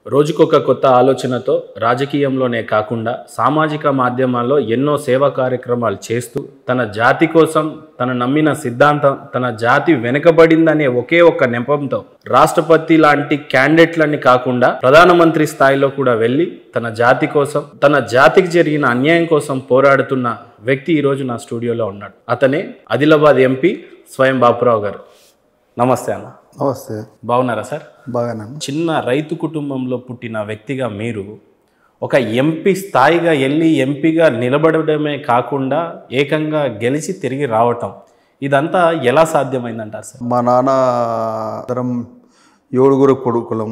రోజుకొక కొత్త ఆలోచనతో రాజకీయంలోనే కాకుండా సామాజిక మాధ్యమాల్లో ఎన్నో సేవా కార్యక్రమాలు చేస్తూ తన జాతి కోసం తన నమ్మిన సిద్ధాంతం తన జాతి వెనుకబడిందనే ఒకే ఒక్క నెపంతో రాష్ట్రపతి లాంటి క్యాండిడేట్లని కాకుండా ప్రధానమంత్రి స్థాయిలో కూడా వెళ్ళి తన జాతి కోసం తన జాతికి జరిగిన అన్యాయం కోసం పోరాడుతున్న వ్యక్తి ఈరోజు నా స్టూడియోలో ఉన్నాడు అతనే ఆదిలాబాద్ ఎంపీ స్వయం బాపురావు గారు నమస్తే అన్న నమస్తే బాగున్నారా సార్ బాగానన్నా చిన్న రైతు కుటుంబంలో పుట్టిన వ్యక్తిగా మీరు ఒక ఎంపీ స్థాయిగా వెళ్ళి ఎంపీగా నిలబడడమే కాకుండా ఏకంగా గెలిచి తిరిగి రావటం ఇదంతా ఎలా సాధ్యమైందంటారు సార్ మా నాన్న అందరం ఏడుగురు కొడుకులం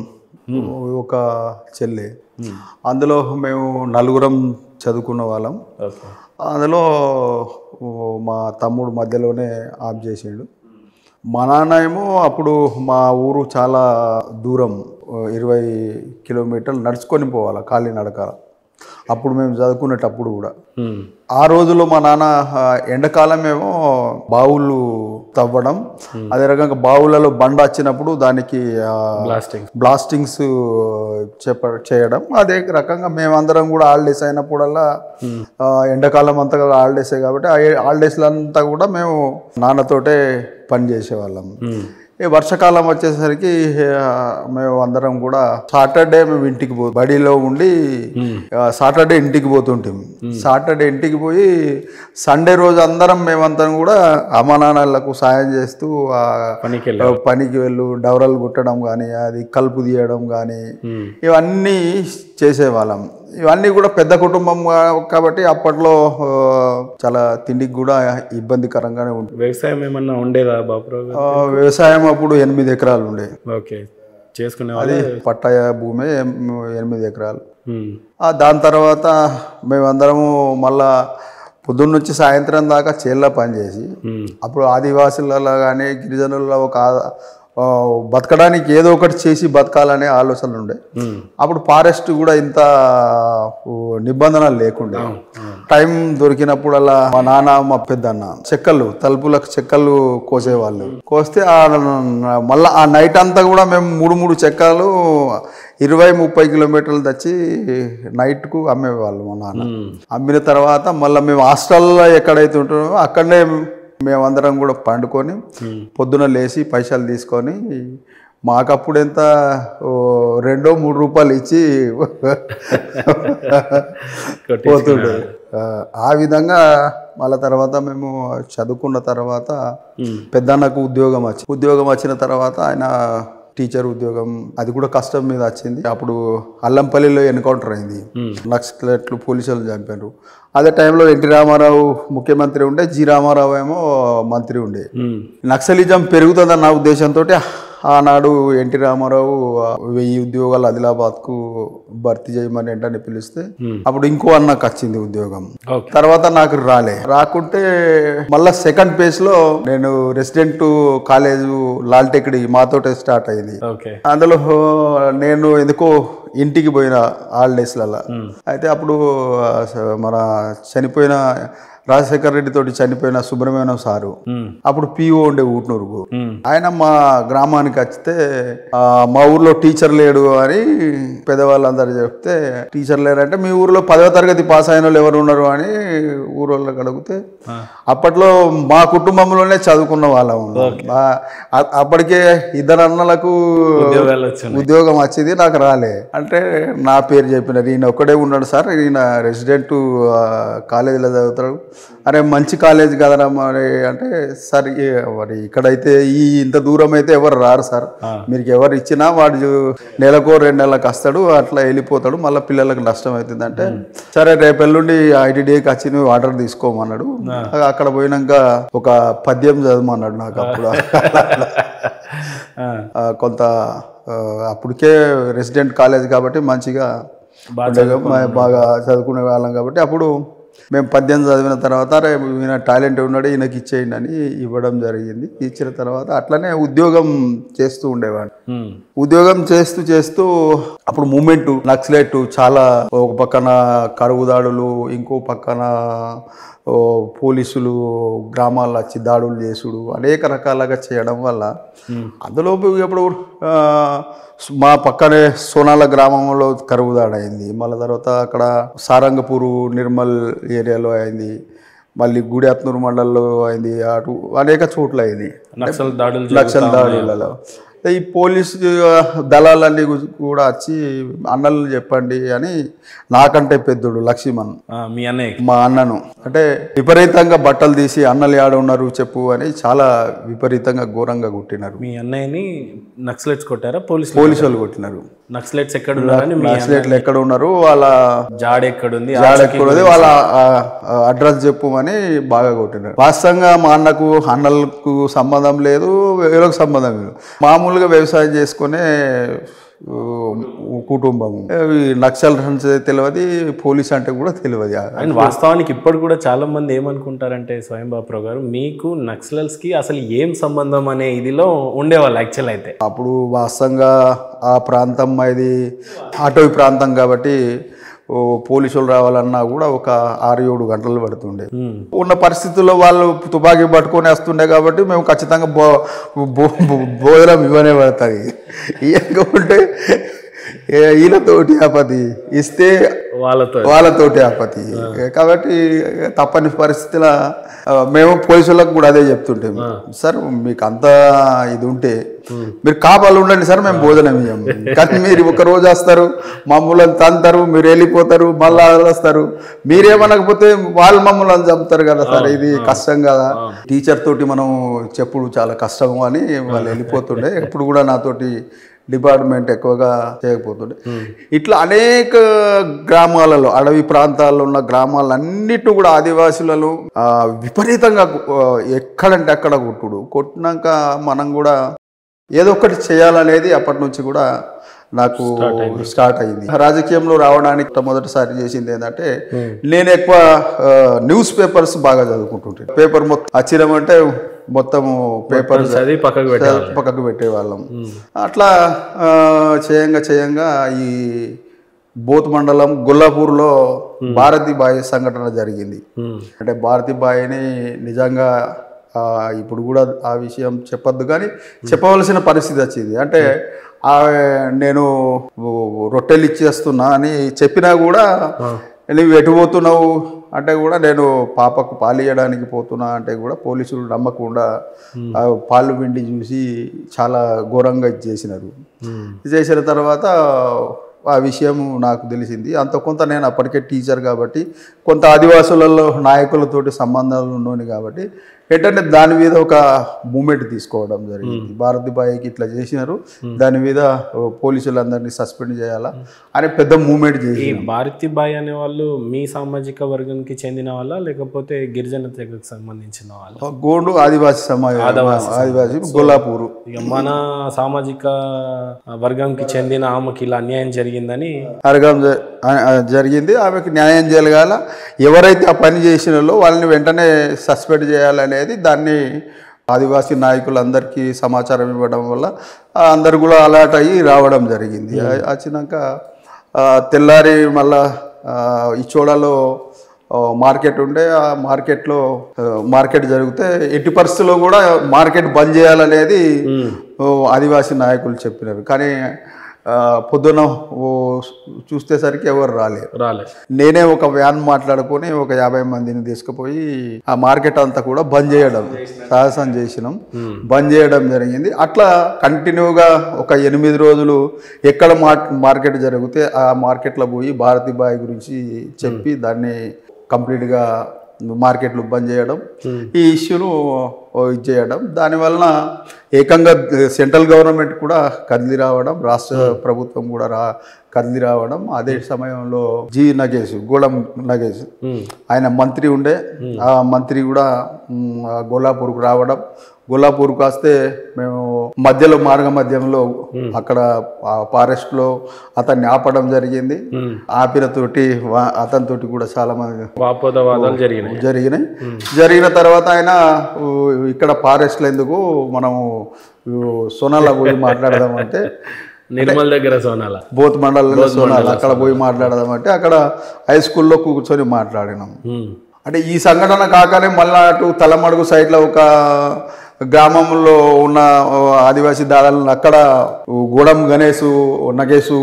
ఒక చెల్లి అందులో మేము నలుగురం చదువుకున్న వాళ్ళం ఓకే అందులో ఓ, మా తమ్ముడు మధ్యలోనే ఆఫ్ చేసిండు మా నాన్న ఏమో అప్పుడు మా ఊరు చాలా దూరం ఓ ఇరవై కిలోమీటర్లు నడుచుకొని పోవాలి ఖాళీ నడక అప్పుడు మేము చదువుకునేటప్పుడు కూడా ఆ రోజుల్లో మా నాన్న ఆ, ఎండాకాలం ఏమో బావులు తవ్వడం అదే రకంగా బావులలో బండ వచ్చినప్పుడు దానికి ఆ, బ్లాస్టింగ్ బ్లాస్టింగ్స్ చెప్ప చేయడం అదే రకంగా మేమందరం కూడా హాలిడేస్ అయినప్పుడల్లా ఆ, ఎండాకాలం అంతా హాలిడేసే కాబట్టి ఆ హాలిడేస్లో అంతా కూడా మేము నాన్నతోటే పని చేసేవాళ్ళం ఈ వర్షాకాలం వచ్చేసరికి ఆ, మేము అందరం కూడా సాటర్డే మేము ఇంటికి పో బడిలో ఉండి ఆ, సాటర్డే ఇంటికి పోతుంటాం సాటర్డే ఇంటికి పోయి సండే రోజు అందరం మేమందరం కూడా అమ్మ నాన్నలకు సాయం చేస్తూ ఆ పనికి వెళ్ళారు పనికి వెళ్ళు డవరలు కుట్టడం కానీ అది కలుపు తీయడం కానీ ఇవన్నీ చేసేవాళ్ళం ఇవన్నీ కూడా పెద్ద కుటుంబం కా- కాబట్టి అప్పట్లో ఆ, చాలా తిండికి కూడా ఇబ్బందికరంగానే ఉంటుంది వ్యవసాయం ఏమన్నా ఉండేదా బాపురావు గారు ఆ, వ్యవసాయం అప్పుడు ఎనిమిది ఎకరాలు ఉండే ఓకే చేసుకునే అది వాళ్ళు పట్టాయ భూమి ఎం- ఎనిమిది ఎకరాలు ఉమ్. ఆ, దాని తర్వాత మేమందరము మళ్ళా పొద్దున్న నుంచి సాయంత్రం దాకా చేళ్ళ పనిచేసి ఉమ్. అప్పుడు ఆదివాసులలో కానీ గిరిజనులలో ఒక ఆ- ఆ, బతకడానికి ఏదో ఒకటి చేసి బతకాలనే ఆలోచనలు ఉండే ఉమ్. అప్పుడు ఫారెస్ట్ కూడా ఇంత ఓ, నిబంధనలు లేకుండే టైం దొరికినప్పుడల్లా మా నాన్న మా పెద్దన్న చెక్కలు తలుపులకు చెక్కలు కోసేవాళ్ళు కోస్తే ఆ మళ్ళీ ఆ నైట్ అంతా కూడా మేము మూడు మూడు చెక్కలు ఇరవై ముప్పై కిలోమీటర్లు తెచ్చి నైట్కు అమ్మేవాళ్ళు మా నాన్న అమ్మిన తర్వాత మళ్ళీ మేము హాస్టల్లో ఎక్కడైతే ఉంటున్నామో అక్కడనే మేమందరం కూడా పండుకొని పొద్దున లేచి పైసలు తీసుకొని మాకప్పుడు ఎంత ఓ రెండో మూడు రూపాయలు ఇచ్చి పోతుండే ఆ, ఆ విధంగా మళ్ళీ తర్వాత మేము చదువుకున్న తర్వాత పెద్దన్నకు ఉద్యోగం వచ్చి ఉద్యోగం వచ్చిన తర్వాత ఆయన టీచర్ ఉద్యోగం అది కూడా కష్టం మీద వచ్చింది అప్పుడు అల్లంపల్లిలో ఎన్కౌంటర్ అయింది నక్సలెట్లు పోలీసులు చంపారు అదే టైంలో ఎన్టీ రామారావు ముఖ్యమంత్రి ఉండే జి రామారావు ఏమో మంత్రి ఉండే ఉమ్. నక్సలిజం పెరుగుతుందన్న ఉద్దేశంతో ఆనాడు ఎన్టీ రామారావు ఆ, వెయ్యి ఉద్యోగాలు ఆదిలాబాద్కు భర్తీ చేయమని వెంటనే పిలిస్తే అప్పుడు ఇంకో అన్నకు వచ్చింది ఉద్యోగం ఓకే తర్వాత నాకు రాలే రాకుంటే మళ్ళా సెకండ్ పేజ్ లో నేను రెసిడెంట్ కాలేజ్ లాల్టెక్డి మాతోటే స్టార్ట్ అయింది ఓకే అందులో నేను ఎందుకో ఇంటికి పోయిన హాలిడేస్లలో అయితే అప్పుడు ఆ, స- మన చనిపోయిన రాజశేఖర్ రెడ్డి తోటి చనిపోయిన సుబ్రహ్మణ్యం సారు ఉమ్. అప్పుడు పిఓ ఉండే ఊట్నూరుకు ఉమ్. ఆయన మా గ్రామానికి వస్తే ఆ, మా ఊర్లో టీచర్ లేడు అని పెద్దవాళ్ళందరూ చెప్తే టీచర్ లేరంటే మీ ఊర్లో పదవ తరగతి పాస్ అయిన వాళ్ళు ఎవరు ఉన్నారు అని ఊరోళ్ళకి అడిగితే అప్పట్లో మా కుటుంబంలోనే చదువుకున్న వాళ్ళం ఆ- అ- అప్పటికే ఇద్దరు అన్నలకు ఉద్యోగాలు వచ్చింది ఉద్యోగం వచ్చింది నాకు రాలే అంటే నా పేరు చెప్పినారు ఈయన ఒక్కడే ఉన్నాడు సార్ ఈయన రెసిడెంట్ కాలేజీలో చదువుతాడు అరే మంచి కాలేజ్ కదరా మరి అంటే సార్ ఈ- మరి ఇక్కడైతే ఈ ఇంత దూరం అయితే ఎవరు రారు సార్ మీకు ఎవరు ఇచ్చినా వాడు చూ- నెలకో రెండు నెలలకు వస్తాడు అట్లా వెళ్ళిపోతాడు మళ్ళీ పిల్లలకు నష్టం అవుతుంది అంటే సరే రేపు ఎల్లుండి ఐటీడీకి వచ్చి నువ్వు ఆర్డర్ తీసుకోమన్నాడు అక్కడ పోయినాక ఒక పద్యం చదవమన్నాడు నాకు అప్పుడు ఆ. ఆ, కొంత ఆ, అప్పటికే రెసిడెంట్ కాలేజ్ కాబట్టి మంచిగా బాగా ఉండేగా, మ- బాగా చదువుకునే వాళ్ళం కాబట్టి అప్పుడు మేము పద్దెనిమిది చదివిన తర్వాత రే ఈయన టాలెంట్ ఉన్నాడు ఈయనకి ఇచ్చేయండి అని ఇవ్వడం జరిగింది ఇచ్చిన తర్వాత అట్లనే ఉద్యోగం చేస్తూ ఉండేవాడిని ఉమ్. ఉద్యోగం చేస్తూ చేస్తూ అప్పుడు మూమెంట్ నక్సలెట్ చాలా ఒక పక్కన కరువు దాడులు ఇంకో పక్కన ఓ, పోలీసులు గ్రామాల్లో వచ్చి దాడులు చేసుడు అనేక రకాలుగా చేయడం వల్ల అందులో ఇప్పుడు ఆ, మా పక్కనే సోనాల గ్రామంలో కరువు దాడి అయింది మళ్ళీ తర్వాత అక్కడ సారంగపూరు నిర్మల్ ఏరియాలో అయింది మళ్ళీ గుడియాత్నూరు మండలంలో అయింది అటు అనేక చోట్ల అయింది నక్సల్ దాడులు లక్షల దాడులలో ఈ పోలీసు దళాలన్నీ గు- కూడా వచ్చి అన్నలు చెప్పండి అని నాకంటే పెద్దోడు లక్ష్మణ్ ఆ, మీ అన్నయ్య మా అన్నను అంటే విపరీతంగా బట్టలు తీసి అన్నలు ఆడ ఉన్నారు చెప్పు అని చాలా విపరీతంగా ఘోరంగా కొట్టినారు మీ అన్నయ్యని నక్సలెట్స్ కొట్టారా పోలీసులు పోలీసు వాళ్ళు కొట్టినారు నక్సలెట్స్ ఎక్కడ ఉన్నారని మీ నక్సలైట్లు ఎక్కడ ఉన్నారు వాళ్ళ జాడ ఎక్కడుంది జాడెక్కడది వాళ్ళ అడ్రస్ చెప్పుమని బాగా కొట్టినారు వాస్తవంగా మా అన్నకు అన్నలకు సంబంధం లేదు వేరొక సంబంధం లేదు మామూలుగా వ్యవసాయం చేసుకునే ఊ, కుటుంబం ఈ నక్సల్ రన్స్ తెలియదు పోలీస్ అంటే కూడా తెలియదు అండ్ వాస్తవానికి ఇప్పుడు కూడా చాలా మంది ఏమనుకుంటారంటే స్వయం బాపురావు గారు మీకు నక్సలల్స్ కి అసలు ఏం సంబంధం అనే ఇదిలో ఉండేవాళ్ళు యాక్చువల్ అయితే అప్పుడు వాస్తవంగా ఆ ప్రాంతం ఇది అటవీ ప్రాంతం కాబట్టి ఓ పోలీసులు రావాలన్నా కూడా ఒక ఆరు ఏడు గంటలు పడుతుండే ఉన్న పరిస్థితుల్లో వాళ్ళు తుపాకీ పట్టుకొని వస్తుండే కాబట్టి మేము ఖచ్చితంగా బో బో- బో- భోజనం ఇవ్వనే పడుతుంది ఇవ్వకుంటే ఏ- ఈయనతోటి ఆపతి ఇస్తే వాళ్ళతో వాళ్ళతోటి ఆపతి కాబట్టి తప్పని పరిస్థితుల ఆ, మేము పోలీసులకు కూడా అదే చెప్తుంటాం సార్ మీకు అంత ఇది ఉంటే మీరు కాపాలు ఉండండి సార్ మేము భోజనం ఇయ్యం కానీ మీరు ఒక రోజు వస్తారు మమ్మల్ని తంతారు మీరు వెళ్ళిపోతారు మళ్ళా వస్తారు మీరేమనకపోతే వాళ్ళు మమ్మల్ని చంపుతారు కదా సార్ ఇది కష్టం కదా టీచర్ తోటి మనం చెప్పుడు చాలా కష్టం అని వాళ్ళు వెళ్ళిపోతుండే ఎప్పుడు కూడా నాతోటి డిపార్ట్మెంట్ ఎక్కువగా చేయకపోతుండే ఇట్లా అనేక గ్రామాలలో అడవి ప్రాంతాల్లో ఉన్న గ్రామాలన్నిటి కూడా ఆదివాసులలో ఆ, విపరీతంగా ఆ, ఎక్కడంటే అక్కడ కొట్టుడు కొట్టినాక మనం కూడా ఏదో ఒకటి చేయాలనేది అప్పటి నుంచి కూడా నాకు స్టార్ట్ అయింది రాజకీయంలో రావడానికి మొదటిసారి చేసింది ఏంటంటే నేను ఎక్కువ న్యూస్ పేపర్స్ బాగా చదువుకుంటుంటాను పేపర్ మొత్తం వచ్చినామంటే మొత్తం పేపర్ చదివి పక్కకు పెట్టాలి పక్కకు పెట్టేవాళ్ళం అట్లా ఆ, చేయంగా చేయంగా ఈ బోత్ మండలం గొల్లాపూర్లో భారతీబాయి సంఘటన జరిగింది అంటే భారతీబాయిని నిజంగా ఆ, ఇప్పుడు కూడా ఆ విషయం చెప్పొద్దు కానీ చెప్పవలసిన పరిస్థితి వచ్చింది అంటే ఆమె నేను రొట్టెలు ఇచ్చేస్తున్నా అని చెప్పినా కూడా నువ్వు ఎటు పోతున్నావు అంటే కూడా నేను పాపకు పాలు ఇవ్వడానికి పోతున్నా అంటే కూడా పోలీసులు నమ్మకుండా ఆ పాలు పిండి చూసి చాలా ఘోరంగా ఇది చేసినారు ఇది చేసిన తర్వాత ఆ విషయం నాకు తెలిసింది అంత కొంత నేను అప్పటికే టీచర్ కాబట్టి కొంత ఆదివాసులలో నాయకులతోటి సంబంధాలు ఉన్నోని కాబట్టి వెంటనే దాని మీద ఒక మూమెంట్ తీసుకోవడం జరిగింది భారతి బాయికి ఇట్లా చేసినారు దాని మీద ఓ, పోలీసులందరినీ సస్పెండ్ చేయాలా అని పెద్ద మూమెంట్ చేసి ఈ భారతి బాయ్ అనే వాళ్ళు మీ సామాజిక వర్గానికి చెందిన వాళ్ళ లేకపోతే గిరిజన తెగకు సంబంధించిన వాళ్ళ గోండు ఆదివాసి సమాజం ఆదివాసి గొల్లాపూరు ఇక మన సామాజిక వర్గంకి చెందిన ఆమెకి ఇలా అన్యాయం జరిగిందని అరగం జ- ఆ- ఆ జరిగింది ఆమెకు న్యాయం జరగాల ఎవరైతే ఆ పని చేసినలో వాళ్ళని వెంటనే సస్పెండ్ చేయాలనేది దాన్ని ఆదివాసీ నాయకులందరికీ సమాచారం ఇవ్వడం వల్ల ఆ అందరు కూడా అలర్ట్ అయ్యి రావడం జరిగింది ఆ- వచ్చినాక ఆ, తెల్లారి మళ్ళా ఆ, ఈ చోడలో ఆ, మార్కెట్ ఉండే ఆ మార్కెట్లో ఆ, మార్కెట్ జరిగితే ఎట్టి పరిస్థితుల్లో కూడా మార్కెట్ బంద్ చేయాలనేది ఓ, ఆదివాసీ నాయకులు చెప్పినారు కానీ ఆ, పొద్దున ఓ చూసేసరికి ఎవరు రాలేరు రాలే నేనే ఒక వ్యాన్ మాట్లాడుకొని ఒక యాభై మందిని తీసుకుపోయి ఆ మార్కెట్ అంతా కూడా బంద్ చేయడం సాహసం చేసినాం బంద్ చేయడం జరిగింది అట్లా కంటిన్యూగా ఒక ఎనిమిది రోజులు ఎక్కడ మార్ మార్కెట్ జరిగితే ఆ మార్కెట్లో పోయి భారతీ బాయ్ గురించి చెప్పి దాన్ని కంప్లీట్గా మార్కెట్లు బంద్ చేయడం ఈ ఇష్యూను ఓ ఇది చేయడం దానివలన ఏకంగా సెంట్రల్ గవర్నమెంట్ కూడా కదిలి రావడం రాష్ట్ర ప్రభుత్వం కూడా రా కదిలి రావడం అదే సమయంలో జి నగేష్ గోళం నగేష్ ఆయన మంత్రి ఉండే ఆ మంత్రి కూడా మ్, ఆ గోలాపూర్కు రావడం గోలాపూర్కు వస్తే మేము మధ్యలో మార్గ మధ్యంలో అక్కడ ఆ ఫారెస్ట్ లో అతన్ని ఆపడం జరిగింది ఆపిన తోటి వా- అతనితోటి కూడా చాలా మంది వాపోదవాదాలు జరిగినాయి జరిగినాయి జరిగిన తర్వాత ఆయన ఊ, ఇక్కడ ఫారెస్ట్లో ఎందుకు మనము ఊ, సోనాల పోయి మాట్లాడదాం అంటే నిర్మల్ దగ్గర సోనాల బోత్ మండలంలో సోనాలు అక్కడ పోయి మాట్లాడదామంటే అక్కడ హై స్కూల్లో కూర్చొని మాట్లాడినాం ఉమ్. అంటే ఈ సంఘటన కాకనే మళ్ళా అటు తలమడుగు సైడ్లో ఒక గ్రామంలో ఉన్న ఆ, ఆదివాసీ దాదాలను అక్కడ గూడెం గణేష్ నగేషు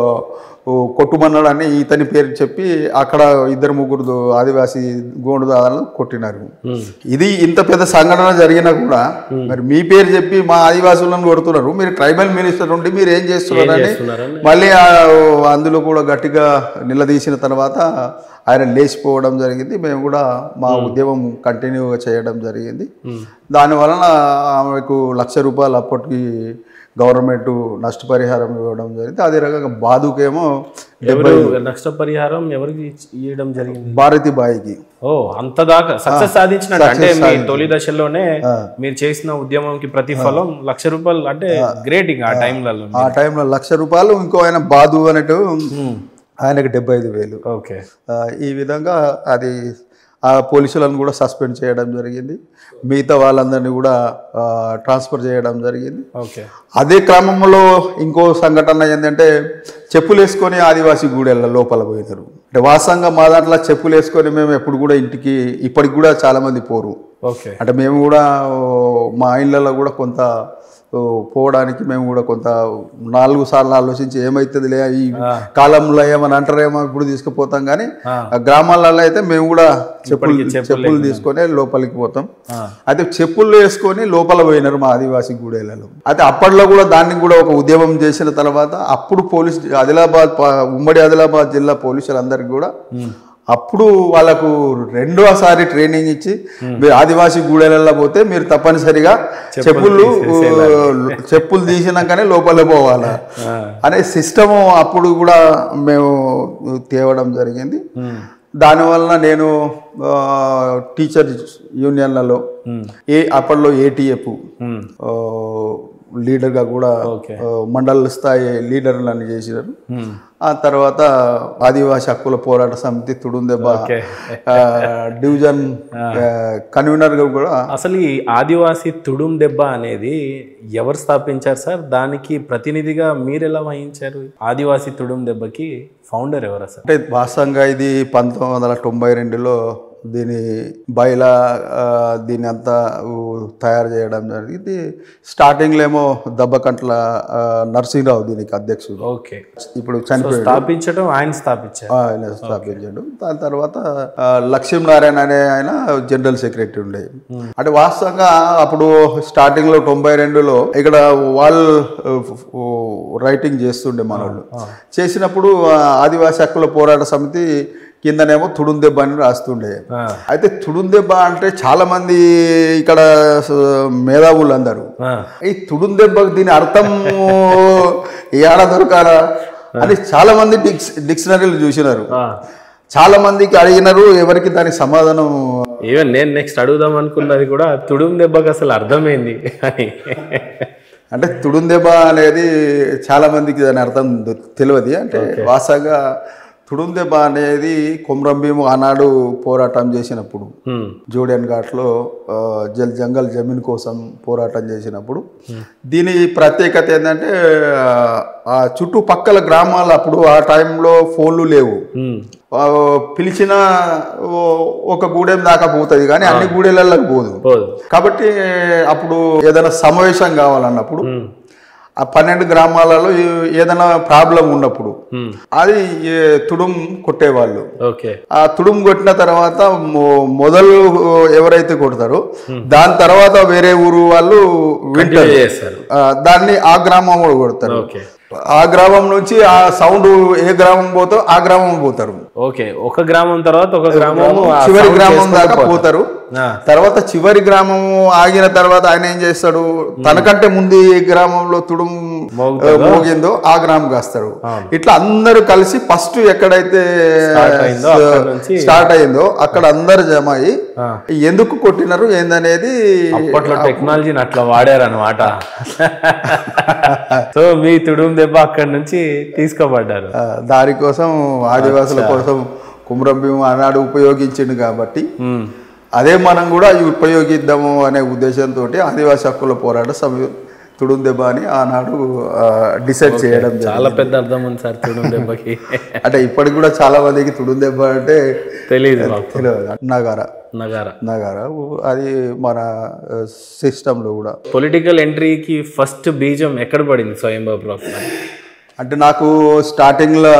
ఆ, కొట్టుమన్నాడని ఇతని పేరు చెప్పి అక్కడ ఇద్దరు ముగ్గురు దో- ఆదివాసీ గోండు దాదాలను కొట్టినారు ఇది ఇంత పెద్ద సంఘటన జరిగినా కూడా మరి మీ పేరు చెప్పి మా ఆదివాసులను కొడుతున్నారు మీరు ట్రైబల్ మినిస్టర్ ఉండి మీరు ఏం చేస్తున్నారని చేస్తున్నారని మళ్ళీ ఆ అందులో కూడా గట్టిగా నిలదీసిన తర్వాత ఆయన లేచిపోవడం జరిగింది మేము కూడా మా ఉద్యమం కంటిన్యూగా చేయడం జరిగింది దాని వలన ఆమెకు లక్ష రూపాయలు అప్పటికి గవర్నమెంట్ నష్టపరిహారం ఇవ్వడం జరిగింది అదే రకంగా బాదుకేమో ఎవరు నష్టపరిహారం ఎవరికి ఇచ్- ఇవ్వడం జరిగింది భారతి బాయికి ఓ అంత దాకా సక్సెస్ సాధించినట్టు అంటే మీ తొలి దశలోనే మీరు చేసిన ఉద్యమంకి ప్రతిఫలం లక్ష రూపాయలు అంటే గ్రేట్ ఇంకా ఆ టైంలలో ఆ టైంలో లక్ష రూపాయలు ఇంకో ఆయన బాదు అనేటు ఆయనకు డెబ్బై ఐదు వేలు ఓకే ఆ, ఈ విధంగా అది ఆ పోలీసులను కూడా సస్పెండ్ చేయడం జరిగింది మిగతా వాళ్ళందరినీ కూడా ఆ, ట్రాన్స్ఫర్ చేయడం జరిగింది ఓకే అదే క్రమంలో ఇంకో సంఘటన ఏంటంటే చెప్పులు వేసుకొని ఆదివాసీ గూడెళ్ళ లోపల పోయినారు అంటే వాస్తవంగా మా దాంట్లో చెప్పులు వేసుకొని మేము ఎప్పుడు కూడా ఇంటికి ఇప్పటికి కూడా చాలా మంది పోరు ఓకే అంటే మేము కూడా ఓ, మా ఇళ్ళల్లో కూడా కొంత ఓ, పోవడానికి మేము కూడా కొంత నాలుగు సార్లు ఆలోచించి ఏమవుతుందిలే ఈ కాలంలో ఏమని అంటారేమో ఇప్పుడు తీసుకుపోతాం కానీ ఆ గ్రామాలలో అయితే మేము కూడా చెప్పులు చెప్పులు తీసుకొని లోపలికి పోతాం అయితే చెప్పులు వేసుకొని లోపల పోయినారు మా ఆదివాసీ గూడెలలో అయితే అప్పట్లో కూడా దాన్ని కూడా ఒక ఉద్యమం చేసిన తర్వాత అప్పుడు పోలీస్ ఆదిలాబాద్ ప- ఉమ్మడి ఆదిలాబాద్ జిల్లా పోలీసులందరికీ కూడా అప్పుడు వాళ్ళకు రెండోసారి ట్రైనింగ్ ఇచ్చి మీరు ఆదివాసీ గూడెలలో పోతే మీరు తప్పనిసరిగా చెప్పులు చెప్పులు తీసినాకనే లోపల పోవాలా అనే సిస్టము అప్పుడు కూడా మేము తేవడం జరిగింది దానివల్ల నేను ఆ, టీచర్ యూనియన్లలో ఏ అప్పట్లో ఏటీఎఫ్ ఉమ్. లీడర్గా కూడా ఓకే. ఆ, మండల స్థాయి లీడర్లను చేసినారు ఉమ్. ఆ తర్వాత ఆదివాసి హక్కుల పోరాట సమితి తుడుందెబ్బ ఓకే. ఆ, డివిజన్ ఆ, కన్వీనర్గా కూడా అసలు ఈ ఆదివాసీ తుడుం దెబ్బ అనేది ఎవరు స్థాపించారు సార్ దానికి ప్రతినిధిగా మీరు ఎలా వహించారు ఆదివాసీ తుడుం దెబ్బకి ఫౌండర్ ఎవరు అసలు అంటే వాస్తవంగా ఇది పంతొమ్మిది వందల తొంభై రెండులో దీని బయలా ఆ, దీన్ని అంతా ఊ, తయారు చేయడం జరిగింది స్టార్టింగ్లో ఏమో దెబ్బకంట్ల ఆ, నరసింహరావు దీనికి అధ్యక్షుడు ఓకే ఇప్పుడు చనిపోయాడు స్థాపించడం ఆయన స్థాపించారు ఆయన స్థాపించాడు దాని తర్వాత ఆ, లక్ష్మీనారాయణ అనే ఆయన జనరల్ సెక్రటరీ ఉండే అంటే వాస్తవంగా అప్పుడు స్టార్టింగ్ లో తొంభై రెండులో ఇక్కడ వాల్ రైటింగ్ చేస్తుండే మనోళ్ళు చేసినప్పుడు ఆ, ఆదివాసీ హక్కుల పోరాట సమితి కిందనేమో తుడుందెబ్బ అని రాస్తుండే ఆ, అయితే తుడుందెబ్బ అంటే చాలా మంది ఇక్కడ స- మేధావులు అందరూ ఆ, ఈ తుడుందెబ్బ దీని అర్థం ఏడ దొరకాలా అని చాలా మంది డిక్స్ డిక్షనరీలు చూసినారు ఆ. చాలా మందికి అడిగినారు ఎవరికి దానికి సమాధానం ఈవెన్ నేను నెక్స్ట్ అడుగుదాం అనుకున్నది కూడా తుడుం దెబ్బకి అసలు అర్థమైంది అని అంటే తుడుందెబ్బ అనేది చాలా మందికి దాని అర్థం దు- తెలియదు అంటే వాస్తవంగా తుడుందెబ్బ అనేది కొమ్రం భీము ఆనాడు పోరాటం చేసినప్పుడు ఉమ్, జోడియన్ ఘాట్లో ఆ, జల్ జంగల్ జమీన్ కోసం పోరాటం చేసినప్పుడు దీని ప్రత్యేకత ఏంటంటే ఆ, ఆ చుట్టుపక్కల గ్రామాలు అప్పుడు ఆ టైంలో ఫోన్లు లేవు ఉమ్, ఆ, పిలిచిన ఓ- ఒక గూడెం దాకా పోతుంది కానీ అన్ని గూడెలకు పోదు పోదు కాబట్టి అప్పుడు ఏదైనా సమావేశం కావాలన్నప్పుడు ఉమ్, ఆ పన్నెండు గ్రామాలలో ఏ- ఏదైనా ప్రాబ్లం ఉన్నప్పుడు ఉమ్, అది ఏ, తుడుం కొట్టేవాళ్ళు ఓకే ఆ తుడుం కొట్టిన తర్వాత మొ- మొదలు ఎవరైతే కొడతారో దాని తర్వాత వేరే ఊరు వాళ్ళు వింటారు చేస్తారు ఆ, దాన్ని ఆ గ్రామం కూడా కొడతారు ఓకే ఆ గ్రామం నుంచి ఆ సౌండ్ ఏ గ్రామం పోతో ఆ గ్రామం పోతారు ఓకే ఒక గ్రామం తర్వాత ఒక గ్రామం ఆ చివరి sound గ్రామం చేసుకుంటూ దాకా పోతారు. పోతారు ఆ, తర్వాత చివరి గ్రామం ఆగిన తర్వాత ఆయన ఏం చేస్తాడు తనకంటే ముందు ఏ గ్రామంలో తుడుం మోగుతుందో? ఆ, మోగిందో ఆ గ్రామం కాస్తాడు ఇట్లా అందరూ కలిసి ఫస్ట్ ఎక్కడైతే Start అయిందో అక్కడ నుంచి స్టార్ట్ అయిందో అక్కడ అందరు జమ అయ్యి ఆ. ఎందుకు కొట్టినారు ఏందనేది అప్పట్లో టెక్నాలజీని అట్లా వాడారు అనమాట సో మీ తుడుం దెబ్బ అక్కడి నుంచి తీసుకోబడ్డారు ఆ, దానికోసం ఆదివాసుల కోసం కుమ్రం భీము ఆనాడు ఉపయోగించిండు కాబట్టి ఉమ్, అదే మనం కూడా ఉపయోగిద్దాము అనే ఉద్దేశంతో ఆదివాసీ హక్కుల పోరాట సమి తుడుం దెబ్బ అని ఆనాడు డిసైడ్ చేయడం జరిగింది. చాలా పెద్ద అర్థం ఉంది సార్ తుడు దెబ్బకి అంటే ఇప్పటికి కూడా చాలా మందికి తుడుం దెబ్బ అంటే తెలియదు మాకు తెలియదు నగార నగార నగార అది మన సిస్టంలో కూడా పొలిటికల్ ఎంట్రీకి ఫస్ట్ బీజం ఎక్కడ పడింది స్వయంబాబు రావు అంటే నాకు స్టార్టింగ్లో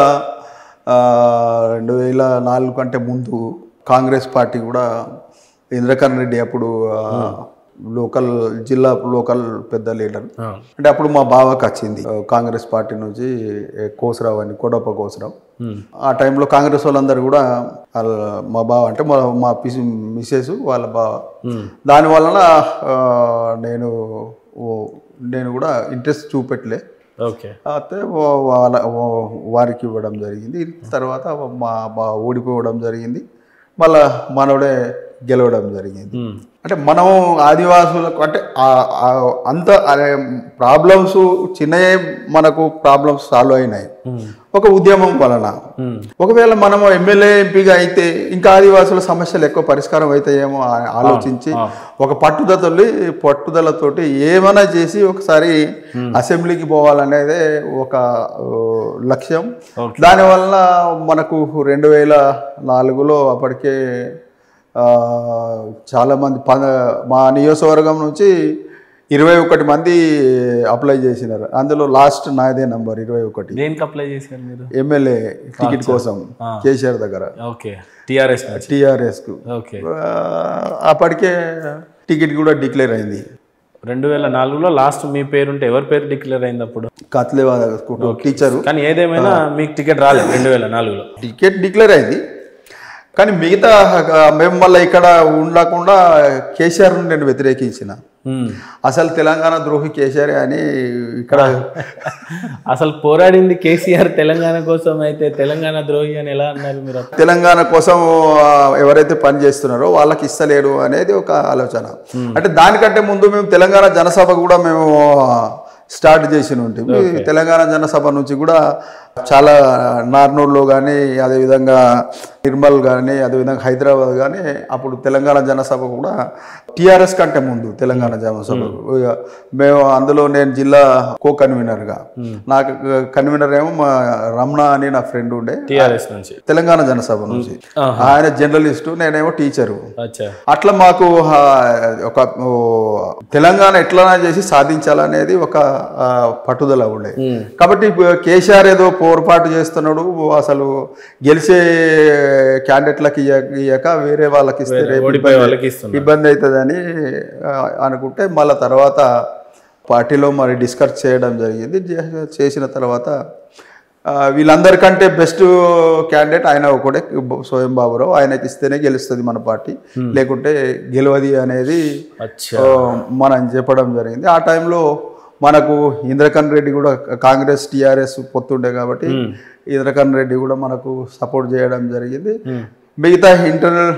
రెండు వేల నాలుగు కంటే ముందు కాంగ్రెస్ పార్టీ కూడా ఇంద్రకరణ్ రెడ్డి అప్పుడు ఆ, లోకల్ జిల్లా లోకల్ పెద్ద లీడర్ అంటే అప్పుడు మా బావకి వచ్చింది ఆ, కాంగ్రెస్ పార్టీ నుంచి ఏ, కోసరావు అని కోడప్ప కోసరావు ఆ టైంలో కాంగ్రెస్ వాళ్ళందరూ కూడా వాళ్ళ మా బావ అంటే మా మా పిసి మిసెస్ వాళ్ళ బావ దాని వలన ఆ, నేను ఓ- నేను కూడా ఇంట్రెస్ట్ చూపెట్టలే ఓకే అయితే వా- వాళ్ళ వా- వారికి ఇవ్వడం జరిగింది తర్వాత మా మా ఓడిపోవడం జరిగింది మళ్ళా మనోడే గెలవడం జరిగింది అంటే మనం ఆదివాసులకు అంటే ఆ- ఆ- అంత ప్రాబ్లమ్స్ చిన్నయే మనకు ప్రాబ్లమ్స్ సాల్వ్ అయినాయి ఒక ఉద్యమం వలన ఒకవేళ మనం ఎమ్మెల్యే ఎంపీగా అయితే ఇంకా ఆదివాసుల సమస్యలు ఎక్కువ పరిష్కారం అవుతాయేమో ఆ- ఆలోచించి ఒక పట్టుదలతోటి పట్టుదలతోటి ఏమైనా చేసి ఒకసారి అసెంబ్లీకి పోవాలనేదే ఒక ఓ, లక్ష్యం దానివల్ల మనకు రెండు వేల నాలుగులో అప్పటికే ఆ, చాలామంది ప మా నియోజకవర్గం నుంచి ఇరవై ఒకటి మంది అప్లై చేసినారు అందులో లాస్ట్ నాదే నంబర్ ఇరవై ఒకటి దేనికి అప్లై చేశారు మీరు ఎమ్మెల్యే టికెట్ కోసం కేసీఆర్ దగ్గర ఓకే టిఆర్ఎస్ నుంచి టీఆర్ఎస్కు ఓకే అప్పటికే టికెట్ కూడా డిక్లేర్ అయింది రెండు వేల నాలుగులో లాస్ట్ మీ పేరుంటే ఎవరి పేరు డిక్లేర్ అయింది అప్పుడు కత్లేవా టీచరు కానీ ఏదేమైనా మీకు టికెట్ రాలేదు రెండు వేల నాలుగులో టికెట్ డిక్లేర్ అయింది కానీ మిగతా ఆ, మేము మళ్ళీ ఇక్కడ ఉండకుండా కేసీఆర్ను నేను వ్యతిరేకించిన అసలు తెలంగాణ ద్రోహి కేసీఆర్ అని ఇక్కడ అసలు పోరాడింది కేసీఆర్ తెలంగాణ కోసం అయితే తెలంగాణ ద్రోహి అని ఎలా అన్నారు మీరు అప్పుడు? తెలంగాణ కోసం ఆ, ఎవరైతే పని చేస్తున్నారో వాళ్ళకి ఇస్తలేడు అనేది ఒక ఆలోచన అంటే దానికంటే ముందు మేము తెలంగాణ జనసభ కూడా మేము స్టార్ట్ చేసి ఉంటుంది తెలంగాణ జనసభ నుంచి కూడా చాలా నార్నూర్లో కానీ అదేవిధంగా నిర్మల్ కానీ అదేవిధంగా హైదరాబాద్ కానీ అప్పుడు తెలంగాణ జనసభ కూడా టీఆర్ఎస్ కంటే ముందు తెలంగాణ జనసభ ఇక మేము అందులో నేను జిల్లా కో కన్వీనర్గా నాకు కన్వీనర్ ఏమో మా రమణ అని నా ఫ్రెండ్ ఉండే టిఆర్ఎస్ నుంచి తెలంగాణ జనసభ నుంచి ఆయన జర్నలిస్టు నేనేమో టీచరు అచ్చా అట్లా మాకు ఆ, ఒక ఓ, తెలంగాణ ఎట్లనా చేసి సాధించాలనేది ఒక ఆ, పట్టుదల ఉండే కాబట్టి ఇప్పుడు కేసీఆర్ ఏదో పోరుపాటు చేస్తున్నాడు అసలు గెలిచే క్యాండిడేట్లకి ఇయ్య- ఇయ్యక వేరే వాళ్ళకి ఇస్తే రేపు ఓడిపోయే వాళ్ళకి ఇస్తున్నారు ఇబ్బంది అవుతుందని ఆ, అనుకుంటే మళ్ళీ తర్వాత పార్టీలో మరి డిస్కస్ చేయడం జరిగింది చే- చేసిన తర్వాత ఆ, వీళ్ళందరికంటే బెస్ట్ క్యాండిడేట్ ఆయన ఒకటే స్వయం బాబురావు ఆయనకి ఇస్తేనే గెలుస్తుంది మన పార్టీ లేకుంటే గెలవది అనేది అచ్చా ఆ, మనం చెప్పడం జరిగింది ఆ టైంలో మనకు ఇంద్రకరణ్ రెడ్డి కూడా కాంగ్రెస్ టీఆర్ఎస్ పొత్తుండే కాబట్టి ఇంద్రకరణ్ రెడ్డి కూడా మనకు సపోర్ట్ చేయడం జరిగింది మిగతా ఇంటర్నల్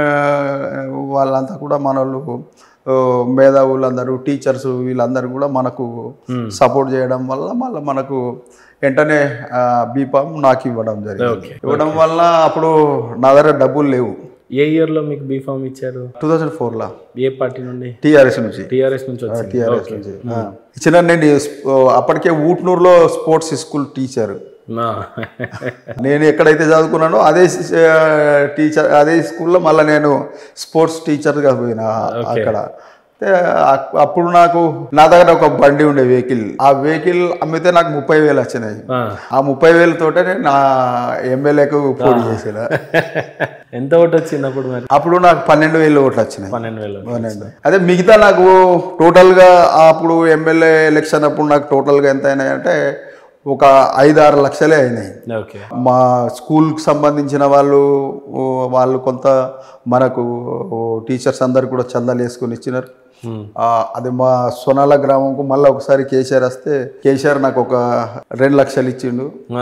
వాళ్ళంతా కూడా మన వాళ్ళు ఆ, మేధావులందరూ టీచర్స్ వీళ్ళందరూ కూడా మనకు సపోర్ట్ చేయడం వల్ల మళ్ళీ మనకు వెంటనే బీపామ్ నాకు ఇవ్వడం జరిగింది ఇవ్వడం వల్ల అప్పుడు నా దగ్గర డబ్బులు లేవు ఏ ఇయర్ లో మీకు బీఫామ్ ఇచ్చారు టూ థౌజండ్ ఫోర్లో ఏ పార్టీ నుండి టీఆర్ఎస్ నుంచి టిఆర్ఎస్ నుంచి వచ్చింది టీఆర్ఎస్ నుంచి ఆ. ఇచ్చిన నేను ఈ స్ప- అప్పటికే ఊట్నూరులో స్పోర్ట్స్ స్కూల్ టీచర్ ఆ. నేను ఎక్కడైతే చదువుకున్నానో అదే ఆ, టీచర్ అదే స్కూల్లో మళ్ళీ నేను స్పోర్ట్స్ టీచర్గా పోయినా అక్కడ అయితే అ- అప్పుడు నాకు నా దగ్గర ఒక బండి ఉండే వెహికల్ ఆ వెహికల్ అమ్మితే నాకు ముప్పై వేలు వచ్చినాయి ఆ. ఆ ముప్పై వేలతోటే నేను నా ఎమ్మెల్యేకు పోటీ చేసిన ఎంత ఓటు వచ్చింది అప్పుడు మరి అప్పుడు నాకు పన్నెండు వేలు ఓట్లు వచ్చినాయి పన్నెండు వేలు అవునండి అదే మిగతా నాకు టోటల్గా అప్పుడు ఎమ్మెల్యే ఎలక్షన్ అప్పుడు నాకు టోటల్గా ఎంత అయినాయి అంటే ఒక ఐదు ఆరు లక్షలే అయినాయి ఓకే మా స్కూల్కి సంబంధించిన వాళ్ళు ఓ, వాళ్ళు కొంత మనకు ఓ, టీచర్స్ అందరు కూడా చందాలు వేసుకొని ఇచ్చినారు ఆ, అది మా సొనాల గ్రామంకు మళ్ళీ ఒకసారి కేసీఆర్ వస్తే కేసీఆర్ నాకు ఒక రెండు లక్షలు ఇచ్చిండు ఆ.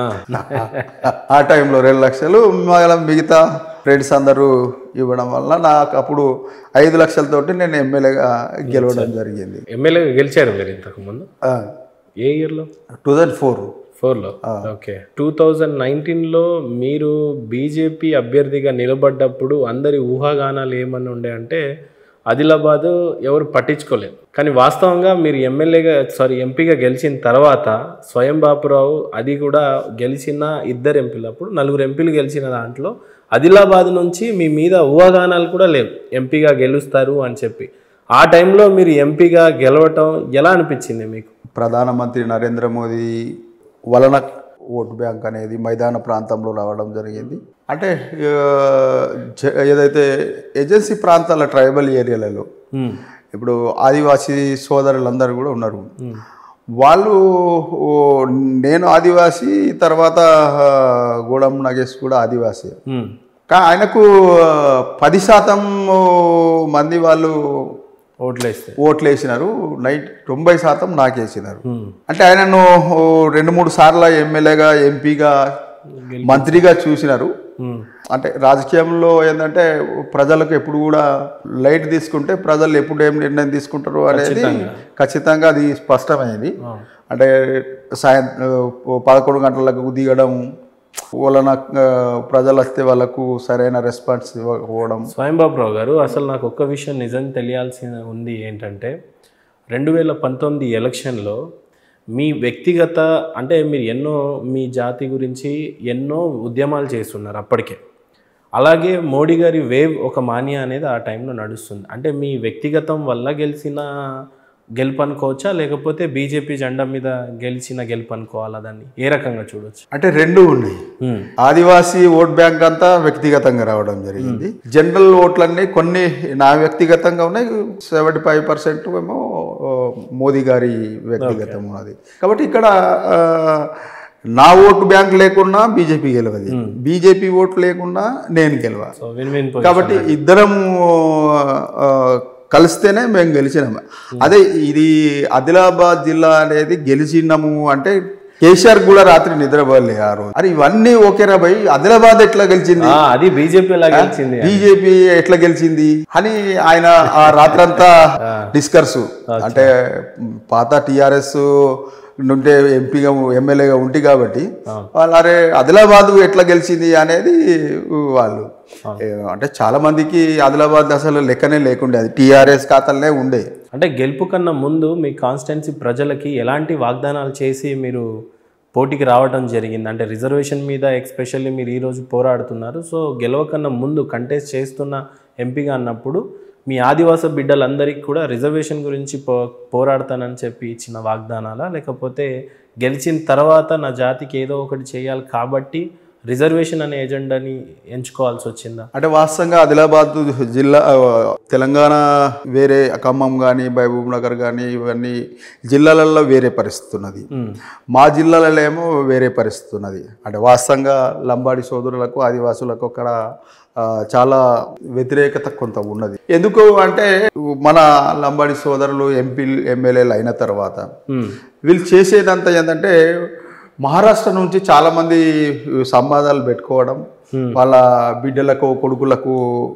ఆ టైంలో రెండు లక్షలు మళ్ళీ మిగతా ఫ్రెండ్స్ అందరూ ఇవ్వడం వల్ల నాకు అప్పుడు ఐదు లక్షలతోటి నేను ఎమ్మెల్యేగా గెలవడం జరిగింది ఎమ్మెల్యేగా గెలిచారు మీరు ఇంతకు ముందు ఏ ఇయర్ లో టూ థౌజండ్ ఫోర్ ఫోర్లో ఓకే టూ థౌజండ్ నైన్టీన్లో మీరు బీజేపీ అభ్యర్థిగా నిలబడ్డప్పుడు అందరి ఊహాగానాలు ఏమని ఉండే అంటే ఆదిలాబాద్ ఎవరు పట్టించుకోలేదు కానీ వాస్తవంగా మీరు ఎమ్మెల్యేగా సారీ ఎంపీగా గెలిచిన తర్వాత స్వయం బాపురావు అది కూడా గెలిచిన ఇద్దరు ఎంపీలు అప్పుడు నలుగురు ఎంపీలు గెలిచిన దాంట్లో ఆదిలాబాద్ నుంచి మీ మీద ఊహాగానాలు కూడా లేవు ఎంపీగా గెలుస్తారు అని చెప్పి ఆ టైంలో మీరు ఎంపీగా గెలవటం ఎలా అనిపించింది మీకు ప్రధానమంత్రి నరేంద్ర మోదీ వలన ఓటు బ్యాంక్ అనేది మైదాన ప్రాంతంలో రావడం జరిగింది అంటే ఆ, జ- ఏదైతే ఏజెన్సీ ప్రాంతాల ట్రైబల్ ఏరియాలలో ఉమ్, ఇప్పుడు ఆదివాసీ సోదరులందరూ కూడా ఉన్నారు వాళ్ళు ఓ, నేను ఆదివాసీ తర్వాత ఆ, గూడెం నగేష్ కూడా ఆదివాసీ ఉమ్, కా ఆయనకు ఆ, పది శాతం ఓ, మంది వాళ్ళు ఓట్లేస్తే ఓట్లు వేసినారు నైట్ తొంభై శాతం నాకేసినారు ఉమ్, అంటే ఆయనను ఓ, రెండు మూడు సార్లు ఎమ్మెల్యేగా ఎంపీగా మంత్రిగా చూసినారు ఉమ్, అంటే రాజకీయంలో ఏంటంటే ప్రజలకు ఎప్పుడు కూడా లైట్ తీసుకుంటే ప్రజలు ఎప్పుడు ఏం నిర్ణయం తీసుకుంటారు అనేది ఖచ్చితంగా అది స్పష్టమైంది ఆ, అంటే సాయంత్రం పదకొండు గంటలకు దిగడం వలన ఆ, ప్రజలు వస్తే వాళ్ళకు సరైన రెస్పాన్స్ ఇవ్వకపోవడం స్వయంబాబురావు గారు అసలు నాకు ఒక్క విషయం నిజం తెలియాల్సి ఉంది ఏంటంటే రెండు వేల పంతొమ్మిది ఎలక్షన్లో మీ వ్యక్తిగత అంటే మీరు ఎన్నో మీ జాతి గురించి ఎన్నో ఉద్యమాలు చేస్తున్నారు అప్పటికే అలాగే మోడీ గారి వేవ్ ఒక మానియా అనేది ఆ టైంలో నడుస్తుంది అంటే మీ వ్యక్తిగతం వల్ల గెలిచిన గెలుపు అనుకోవచ్చా లేకపోతే బీజేపీ జెండా మీద గెలిచిన గెలుపు అనుకోవాలా దాన్ని ఏ రకంగా చూడొచ్చు అంటే రెండు ఉన్నాయి ఉమ్, ఆదివాసీ ఓట్ బ్యాంక్ అంతా వ్యక్తిగతంగా రావడం జరిగింది జనరల్ ఓట్లన్నీ కొన్ని నా వ్యక్తిగతంగా ఉన్నాయి సెవెంటీ ఫైవ్ పర్సెంట్ ఏమో ఆ, మోదీ గారి వ్యక్తిగతం ఉన్నది కాబట్టి ఇక్కడ ఆ, నా ఓటు బ్యాంక్ లేకున్నా బీజేపీ గెలవది బీజేపీ ఓటు లేకున్నా నేను గెలవాలి సో విన్ విన్ కాబట్టి ఇద్దరం ఆ, కలిస్తేనే మేము గెలిచినాము అదే ఇది ఆదిలాబాద్ జిల్లా అనేది గెలిచినాము అంటే కేసీఆర్ కూడా రాత్రి నిద్రపోలే ఆ రోజు అరే ఇవన్నీ ఓకేరా భయ్ ఆదిలాబాద్ ఎట్లా గెలిచింది ఆ, అది బీజేపీ ఎలా గెలిచింది బీజేపీ ఎట్లా గెలిచింది అని ఆయన ఆ రాత్రంతా డిస్కర్స్ అంటే పాత టిఆర్ఎస్ నుండే ఎంపీగా ఎమ్మెల్యేగా ఉంటి కాబట్టి వాళ్ళు అరే ఆదిలాబాద్ ఎట్లా గెలిచింది అనేది వాళ్ళు ఏ, అంటే చాలా మందికి ఆదిలాబాద్ అసలు లెక్కనే లేకుండే అది టిఆర్ఎస్ ఖాతాలనే ఉండే అంటే గెలుపు కన్నా ముందు మీ కాన్స్టిట్యున్సీ ప్రజలకి ఎలాంటి వాగ్దానాలు చేసి మీరు పోటీకి రావడం జరిగింది అంటే రిజర్వేషన్ మీద ఎక్స్పెషల్లీ మీరు ఈరోజు పోరాడుతున్నారు సో గెలవకన్నా ముందు కంటెస్ట్ చేస్తున్న ఎంపీగా అన్నప్పుడు మీ ఆదివాస బిడ్డలందరికీ కూడా రిజర్వేషన్ గురించి పో పోరాడతానని చెప్పి ఇచ్చిన వాగ్దానాలా లేకపోతే గెలిచిన తర్వాత నా జాతికి ఏదో ఒకటి చేయాలి కాబట్టి రిజర్వేషన్ అనే ఎజెండాని ఎంచుకోవాల్సి వచ్చిందా అంటే వాస్తవంగా ఆదిలాబాద్ జిల్లా ఆ, తెలంగాణ వేరే ఖమ్మం కానీ మహబూబ్ నగర్ కానీ ఇవన్నీ జిల్లాలలో వేరే పరిస్థితి ఉన్నది ఉమ్, మా జిల్లాలలో ఏమో వేరే పరిస్థితి ఉన్నది అంటే వాస్తవంగా లంబాడి సోదరులకు ఆదివాసులకు అక్కడ ఆ, చాలా వ్యతిరేకత కొంత ఉన్నది ఎందుకు అంటే మన లంబాడి సోదరులు ఎంపీ ఎమ్మెల్యేలు అయిన తర్వాత ఉమ్, వీళ్ళు చేసేదంతా ఏంటంటే మహారాష్ట్ర నుంచి చాలా మంది సంవాదాలు పెట్టుకోవడం వాళ్ళ బిడ్డలకు కొడుకులకు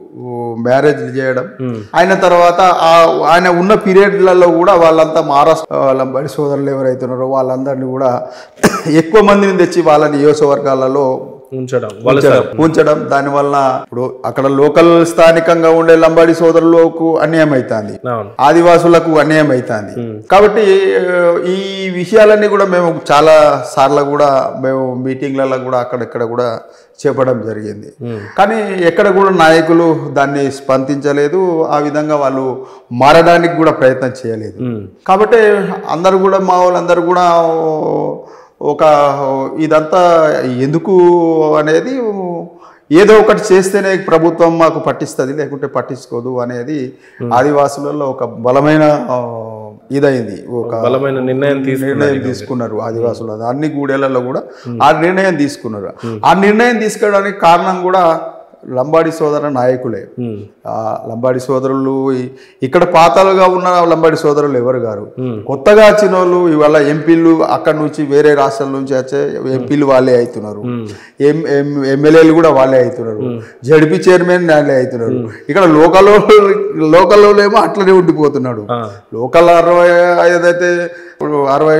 మ్యారేజ్ చేయడం అయిన తర్వాత ఆ ఆయన ఉన్న పీరియడ్లలో కూడా వాళ్ళంతా మహారాష్ట్ర లంబాడి సోదరులు ఎవరైతే ఉన్నారో వాళ్ళందరినీ కూడా ఎక్కువ మందిని తెచ్చి వాళ్ళ నియోజకవర్గాలలో ఉంచడం వాళ్ళ ఉంచడం ఉంచడం దానివల్ల ఇప్పుడు అక్కడ లోకల్ స్థానికంగా ఉండే లంబాడి సోదరులకు అన్యాయం అవుతుంది అవును ఆదివాసులకు అన్యాయం అవుతుంది కాబట్టి ఆ, ఈ విషయాలన్నీ కూడా మేము చాలా సార్లు కూడా మేము మీటింగ్లలో కూడా అక్కడెక్కడ కూడా చెప్పడం జరిగింది కానీ ఎక్కడ కూడా నాయకులు దాన్ని స్పందించలేదు ఆ విధంగా వాళ్ళు మారడానికి కూడా ప్రయత్నం చేయలేదు ఉమ్, కాబట్టి అందరు కూడా మా వాళ్ళందరూ కూడా ఒక ఇదంతా ఎందుకు అనేది ఏదో ఒకటి చేస్తేనే ప్రభుత్వం మాకు పట్టిస్తుంది లేకుంటే పట్టించుకోదు అనేది ఆదివాసులలో ఒక బలమైన ఆ, ఇదైంది ఒక బలమైన నిర్ణయం తీసుకు నిర్ణయం తీసుకున్నారు ఆదివాసులు అన్ని గూడెలలో కూడా ఆ నిర్ణయం తీసుకున్నారు ఆ నిర్ణయం తీసుకోవడానికి కారణం కూడా లంబాడి సోదర నాయకులే ఉమ్, ఆ లంబాడి సోదరులు ఈ- ఇక్కడ పాతాలుగా ఉన్న లంబాడి సోదరులు ఎవరు గారు కొత్తగా వచ్చిన వాళ్ళు ఇవాళ ఎంపీలు అక్కడ నుంచి వేరే రాష్ట్రాల నుంచి వచ్చే ఎంపీలు వాళ్ళే అవుతున్నారు ఎం ఎం- ఎమ్మెల్యేలు కూడా వాళ్ళే అవుతున్నారు జడ్పీ చైర్మన్ వాళ్ళే అవుతున్నారు ఇక్కడ లోకల్ లోకల్ ఏమో అట్లనే ఉండిపోతున్నాడు ఆ, లోకల్ అరవై ఏదైతే ఇప్పుడు అరవై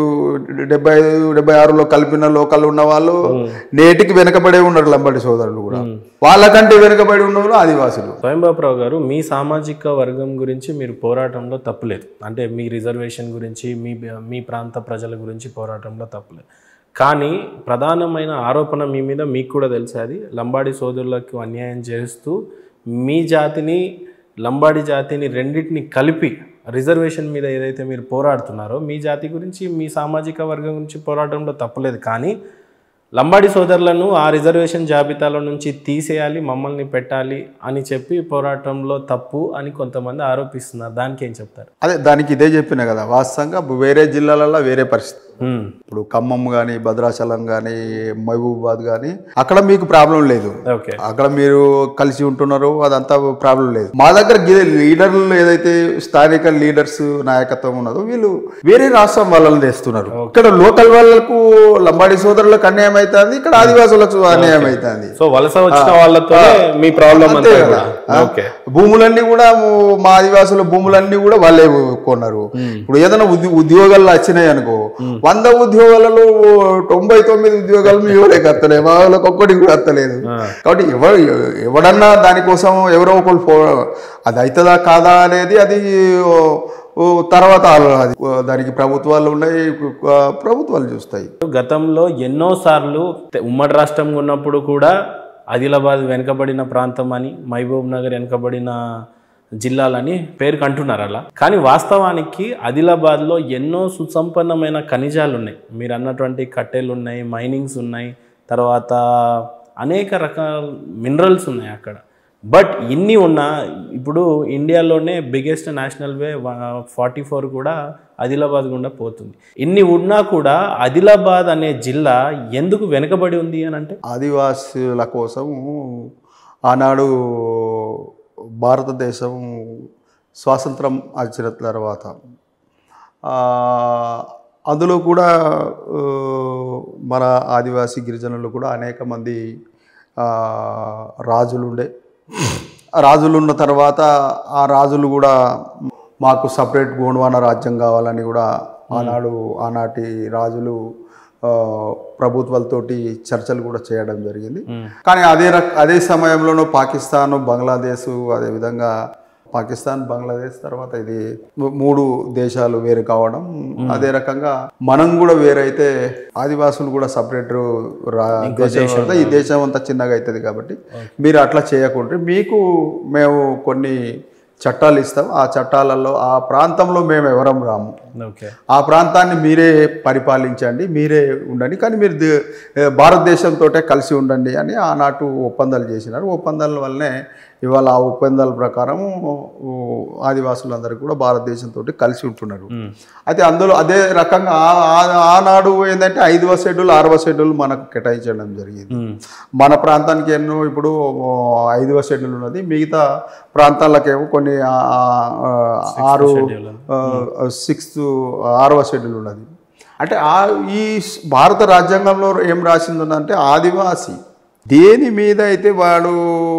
డెబ్బై ఐదు డెబ్బై ఆరులో కలిపిన లోకల్ ఉన్న వాళ్ళు నేటికి వెనుకబడే ఉన్నారు లంబడి సోదరులు కూడా వాళ్ళకంటే వెనుకబడి ఉన్నవాళ్ళు ఆదివాసులు స్వయంబాబురావు గారు మీ సామాజిక వర్గం గురించి మీరు పోరాటంలో తప్పులేదు అంటే మీ రిజర్వేషన్ గురించి మీ మీ ప్రాంత ప్రజల గురించి పోరాటంలో తప్పులేదు కానీ ప్రధానమైన ఆరోపణ మీ మీద మీకు కూడా తెలుసు అది లంబాడి సోదరులకు అన్యాయం చేస్తూ మీ జాతిని లంబాడి జాతిని రెండింటిని కలిపి రిజర్వేషన్ మీద ఏదైతే మీరు పోరాడుతున్నారో మీ జాతి గురించి మీ సామాజిక వర్గం గురించి పోరాటంలో తప్పులేదు కానీ లంబాడి సోదరులను ఆ రిజర్వేషన్ జాబితాలో నుంచి తీసేయాలి మమ్మల్ని పెట్టాలి అని చెప్పి పోరాటంలో తప్పు అని కొంతమంది ఆరోపిస్తున్నారు దానికి ఏం చెప్తారు అదే దానికి ఇదే చెప్పిన కదా వాస్తవంగా వేరే జిల్లాలలో వేరే పరిస్థితి హ్మ్. ఇప్పుడు ఖమ్మం కానీ భద్రాచలం కానీ మహబూబాద్ కానీ అక్కడ మీకు ప్రాబ్లం లేదు ఓకే అక్కడ మీరు కలిసి ఉంటున్నారు అదంతా ప్రాబ్లం లేదు మా దగ్గర గి- లీడర్లు ఏదైతే స్థానిక లీడర్స్ నాయకత్వం ఉన్నదో వీళ్ళు వేరే రాష్ట్రం వాళ్ళని తెస్తున్నారు ఇక్కడ లోకల్ వాళ్ళకు లంబాడి సోదరులకు అన్యాయం అవుతుంది ఇక్కడ ఆదివాసులకు అన్యాయం అవుతుంది సో వలస వచ్చిన వాళ్ళతో మీ ప్రాబ్లం అంతా కూడా ఓకే భూములన్నీ కూడా మా ఆదివాసుల భూములన్నీ కూడా వాళ్ళే కొన్నారు ఇప్పుడు ఏదైనా ఉద్యో- ఉద్యోగాలు వచ్చినాయి అనుకో వంద ఉద్యోగాలలో తొంభై తొమ్మిది ఉద్యోగాలు మీ ఎవరే కత్తలేదు మా వాళ్ళకి ఒక్కటి కూడా వస్తలేదు కాబట్టి ఎవరు ఎవడన్నా దానికోసం ఎవరో ఒకరు పో అది అవుతుందా కాదా అనేది అది ఓ, ఓ తర్వాత ఆలో- అది ఓ, దానికి ప్రభుత్వాలు ఉన్నాయి ఆ, ప్రభుత్వాలు చూస్తాయి గతంలో ఎన్నో సార్లు ఉమ్మడి రాష్ట్రంగా ఉన్నప్పుడు కూడా ఆదిలాబాద్ వెనుకబడిన ప్రాంతం అని మహబూబ్ నగర్ వెనుకబడిన జిల్లాలని పేరుకు అంటున్నారు అలా కానీ వాస్తవానికి ఆదిలాబాద్లో ఎన్నో సుసంపన్నమైన ఖనిజాలు ఉన్నాయి మీరు అన్నటువంటి కట్టెలు ఉన్నాయి మైనింగ్స్ ఉన్నాయి తర్వాత అనేక రకాల మినరల్స్ ఉన్నాయి అక్కడ బట్ ఇన్ని ఉన్నా ఇప్పుడు ఇండియాలోనే biggest national way forty four కూడా ఆదిలాబాద్ గుండా పోతుంది ఇన్ని ఉన్నా కూడా ఆదిలాబాద్ అనే జిల్లా ఎందుకు వెనుకబడి ఉంది అని అంటే ఆదివాసుల కోసం ఆనాడు భారతదేశం స్వాతంత్రం వచ్చిన తర్వాత ఆ, అందులో కూడా ఆ, మన ఆదివాసీ గిరిజనులు కూడా అనేక మంది ఆ, రాజులు ఉండే ఆ రాజులు ఉన్న తర్వాత ఆ రాజులు కూడా మాకు సపరేట్ గోండ్వాన రాజ్యం కావాలని కూడా ఆనాడు ఆనాటి రాజులు ఆ, ప్రభుత్వాలతోటి చర్చలు కూడా చేయడం జరిగింది కానీ అదే రక అదే సమయంలోనూ పాకిస్తాన్ బంగ్లాదేశ్ అదేవిధంగా పాకిస్తాన్ బంగ్లాదేశ్ తర్వాత ఇది మూ- మూడు దేశాలు వేరు కావడం అదే రకంగా మనం కూడా వేరైతే ఆదివాసులు కూడా సపరేట్ దేశం అవుతుంది. ఈ దేశం అంతా చిన్నగా అవుతుంది కాబట్టి మీరు అట్లా చేయకుండా మీకు మేము కొన్ని చట్టాలు ఇస్తాం ఆ చట్టాలలో ఆ ప్రాంతంలో మేము ఎవరం రాము ఓకే ఆ ప్రాంతాన్ని మీరే పరిపాలించండి మీరే ఉండండి కానీ మీరు దే- భారతదేశంతో కలిసి ఉండండి అని ఆనాటు ఒప్పందాలు చేసినారు ఒప్పందాల వల్లనే ఇవాళ ఆ ఒప్పందాల ప్రకారం ఆదివాసులందరూ కూడా భారతదేశంతో కలిసి ఉంటున్నారు అయితే అందులో అదే రకంగా ఆ- ఆ- ఆనాడు ఏంటంటే ఐదవ షెడ్యూల్ ఆరవ షెడ్యూల్ మనకు కేటాయించడం జరిగింది మన ప్రాంతానికి ఎన్నో ఇప్పుడు ఓ, ఐదవ షెడ్యూల్ ఉన్నది మిగతా ప్రాంతాలకేమో కొన్ని ఆ- ఆ- ఆరు సిక్స్త్ ఆరవ షెడ్యూల్ ఉన్నది అంటే ఆ ఈ స్- భారత రాజ్యాంగంలో ఏం రాసిందంటే ఆదివాసి దేని మీద అయితే వాడు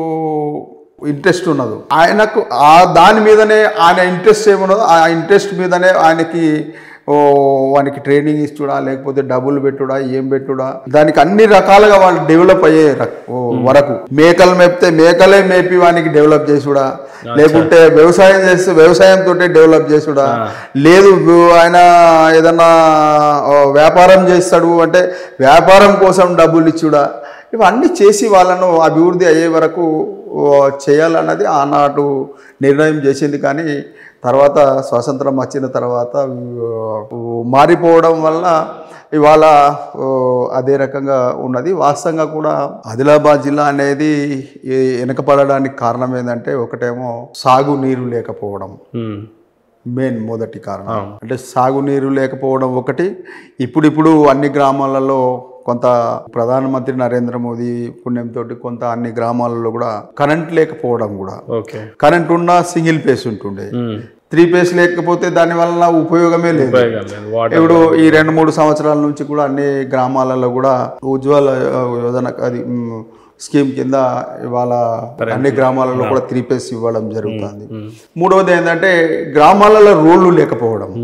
ఇంట్రెస్ట్ ఉన్నదో ఆయనకు ఆ దాని మీదనే ఆయన ఇంట్రెస్ట్ ఏమున్నదో ఆ ఇంట్రెస్ట్ మీదనే ఆయనకి ఓ వానికి ట్రైనింగ్ ఇస్తుడా లేకపోతే డబ్బులు పెట్టుడా ఏం పెట్టుడా దానికి అన్ని రకాలుగా వాళ్ళు డెవలప్ అయ్యే రక్- ఓ వరకు మేకలు మేపితే మేకలే మేపి వానికి డెవలప్ చేసుడా లేకుంటే వ్యవసాయం చేస్తే వ్యవసాయంతో డెవలప్ చేసుడా లేదు వు- ఆయన ఏదన్నా ఓ, వ్యాపారం చేస్తాడు అంటే వ్యాపారం కోసం డబ్బులు ఇచ్చుడా ఇవన్నీ చేసి వాళ్ళను అభివృద్ధి అయ్యే వరకు ఓ, చేయాలన్నది ఆనాడు నిర్ణయం చేసింది కానీ తర్వాత స్వాతంత్రం వచ్చిన తర్వాత ఓ, మారిపోవడం వల్ల ఇవాళ ఓ, అదే రకంగా ఉన్నది వాస్తవంగా కూడా ఆదిలాబాద్ జిల్లా అనేది ఈ వెనకపడడానికి కారణం ఏంటంటే ఒకటేమో సాగునీరు లేకపోవడం ఉమ్. మెయిన్ మొదటి కారణం అంటే సాగునీరు లేకపోవడం ఒకటి ఇప్పుడిప్పుడు అన్ని గ్రామాలలో కొంత ప్రధానమంత్రి నరేంద్ర మోదీ పుణ్యంతో కొంత అన్ని గ్రామాలలో కూడా కరెంట్ లేకపోవడం కూడా ఓకే కరెంట్ ఉన్న సింగిల్ పేస్ ఉంటుండే ఉమ్. త్రీ పేస్ లేకపోతే దాని వల్ల ఉపయోగమే లేదు ఉపయోగం లేదు. వాటర్ ఇప్పుడు ఈ రెండు మూడు సంవత్సరాల నుంచి కూడా అన్ని గ్రామాలలో కూడా ఉజ్వల ఆ, యోజన అది మ్, స్కీమ్ కింద ఇవాళ అన్ని గ్రామాలలో కూడా త్రీ పేస్ ఇవ్వడం జరుగుతుంది మూడవది ఏంటంటే గ్రామాలలో రోడ్లు లేకపోవడం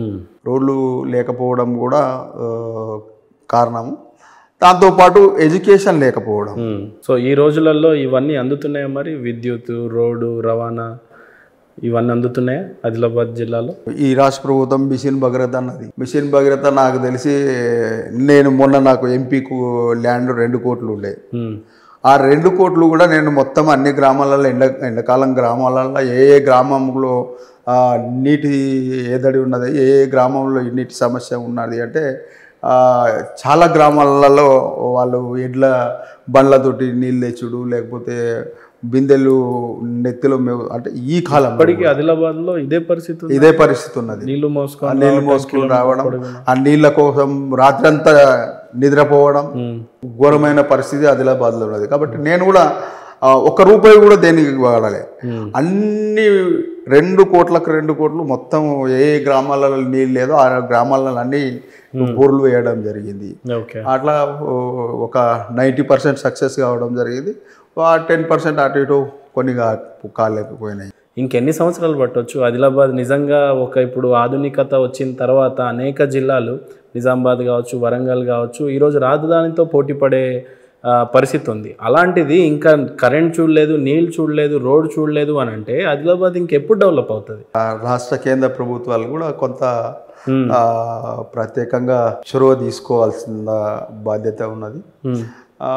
రోడ్లు లేకపోవడం కూడా ఆ, కారణము దాంతోపాటు ఎడ్యుకేషన్ లేకపోవడం ఉమ్. సో ఈ రోజులలో ఇవన్నీ అందుతున్నాయా మరి విద్యుత్ రోడ్డు రవాణా ఇవన్నీ అందుతున్నాయా ఆదిలాబాద్ జిల్లాలో ఈ రాష్ట్ర ప్రభుత్వం మిషన్ భగీరథ అన్నది మిషన్ భగీరథ నాకు తెలిసి నేను మొన్న నాకు ఎంపీకు ల్యాండ్ రెండు కోట్లు ఉండే ఉమ్. ఆ రెండు కోట్లు కూడా నేను మొత్తం అన్ని గ్రామాలలో ఎండ ఎండాకాలం గ్రామాలలో ఏ ఏ గ్రామంలో ఆ, నీటి ఏదడి ఉన్నది ఏ ఏ గ్రామంలో ఈ నీటి సమస్య ఉన్నది అంటే ఆ, చాలా గ్రామాలలో వాళ్ళు ఎడ్ల బండ్లతోటి నీళ్ళు తెచ్చుడు లేకపోతే బిందెలు నెత్తిలో మేవు అంటే ఈ కాలం ఇప్పటికీ ఆదిలాబాద్ లో ఇదే పరిస్థితి ఉంది. ఇదే పరిస్థితి ఉన్నది నీళ్లు ఆ మోసుకొని నీళ్ళు మోసుకుని రావడం ఆ నీళ్ళ కోసం రాత్రంతా నిద్రపోవడం ఉమ్. ఘోరమైన పరిస్థితి ఆదిలాబాద్లో ఉన్నది కాబట్టి నేను కూడా ఆ, ఒక్క రూపాయి కూడా దేనికి వాడాలి అన్ని రెండు కోట్లకు రెండు కోట్లు మొత్తం ఏ ఏ గ్రామాలలో నీళ్ళు లేదో ఆ గ్రామాలలో అన్ని బోర్లు వేయడం జరిగింది ఓకే అట్లా ఓ, ఒక నైంటీ పర్సెంట్ సక్సెస్ కావడం జరిగింది టెన్ పర్సెంట్ అటు ఇటు కొన్ని కా- కాలేకపోయినాయి ఇంకెన్ని సంవత్సరాలు పట్టొచ్చు ఆదిలాబాద్ నిజంగా ఒక ఇప్పుడు ఆధునికత వచ్చిన తర్వాత అనేక జిల్లాలు నిజామాబాద్ కావచ్చు వరంగల్ కావచ్చు ఈరోజు రాజధానితో పోటీ పడే ఆ, పరిస్థితి ఉంది అలాంటిది ఇంకా కరెంట్ చూడలేదు నీళ్ళు చూడలేదు రోడ్ చూడలేదు అని అంటే ఆదిలాబాద్ ఇంకెప్పుడు డెవలప్ అవుతుంది ఆ, రాష్ట్ర కేంద్ర ప్రభుత్వాలు కూడా కొంత Hmm. ఆ, ప్రత్యేకంగా చొరవ తీసుకోవాల్సిన బాధ్యత ఉన్నది ఉమ్. ఆ,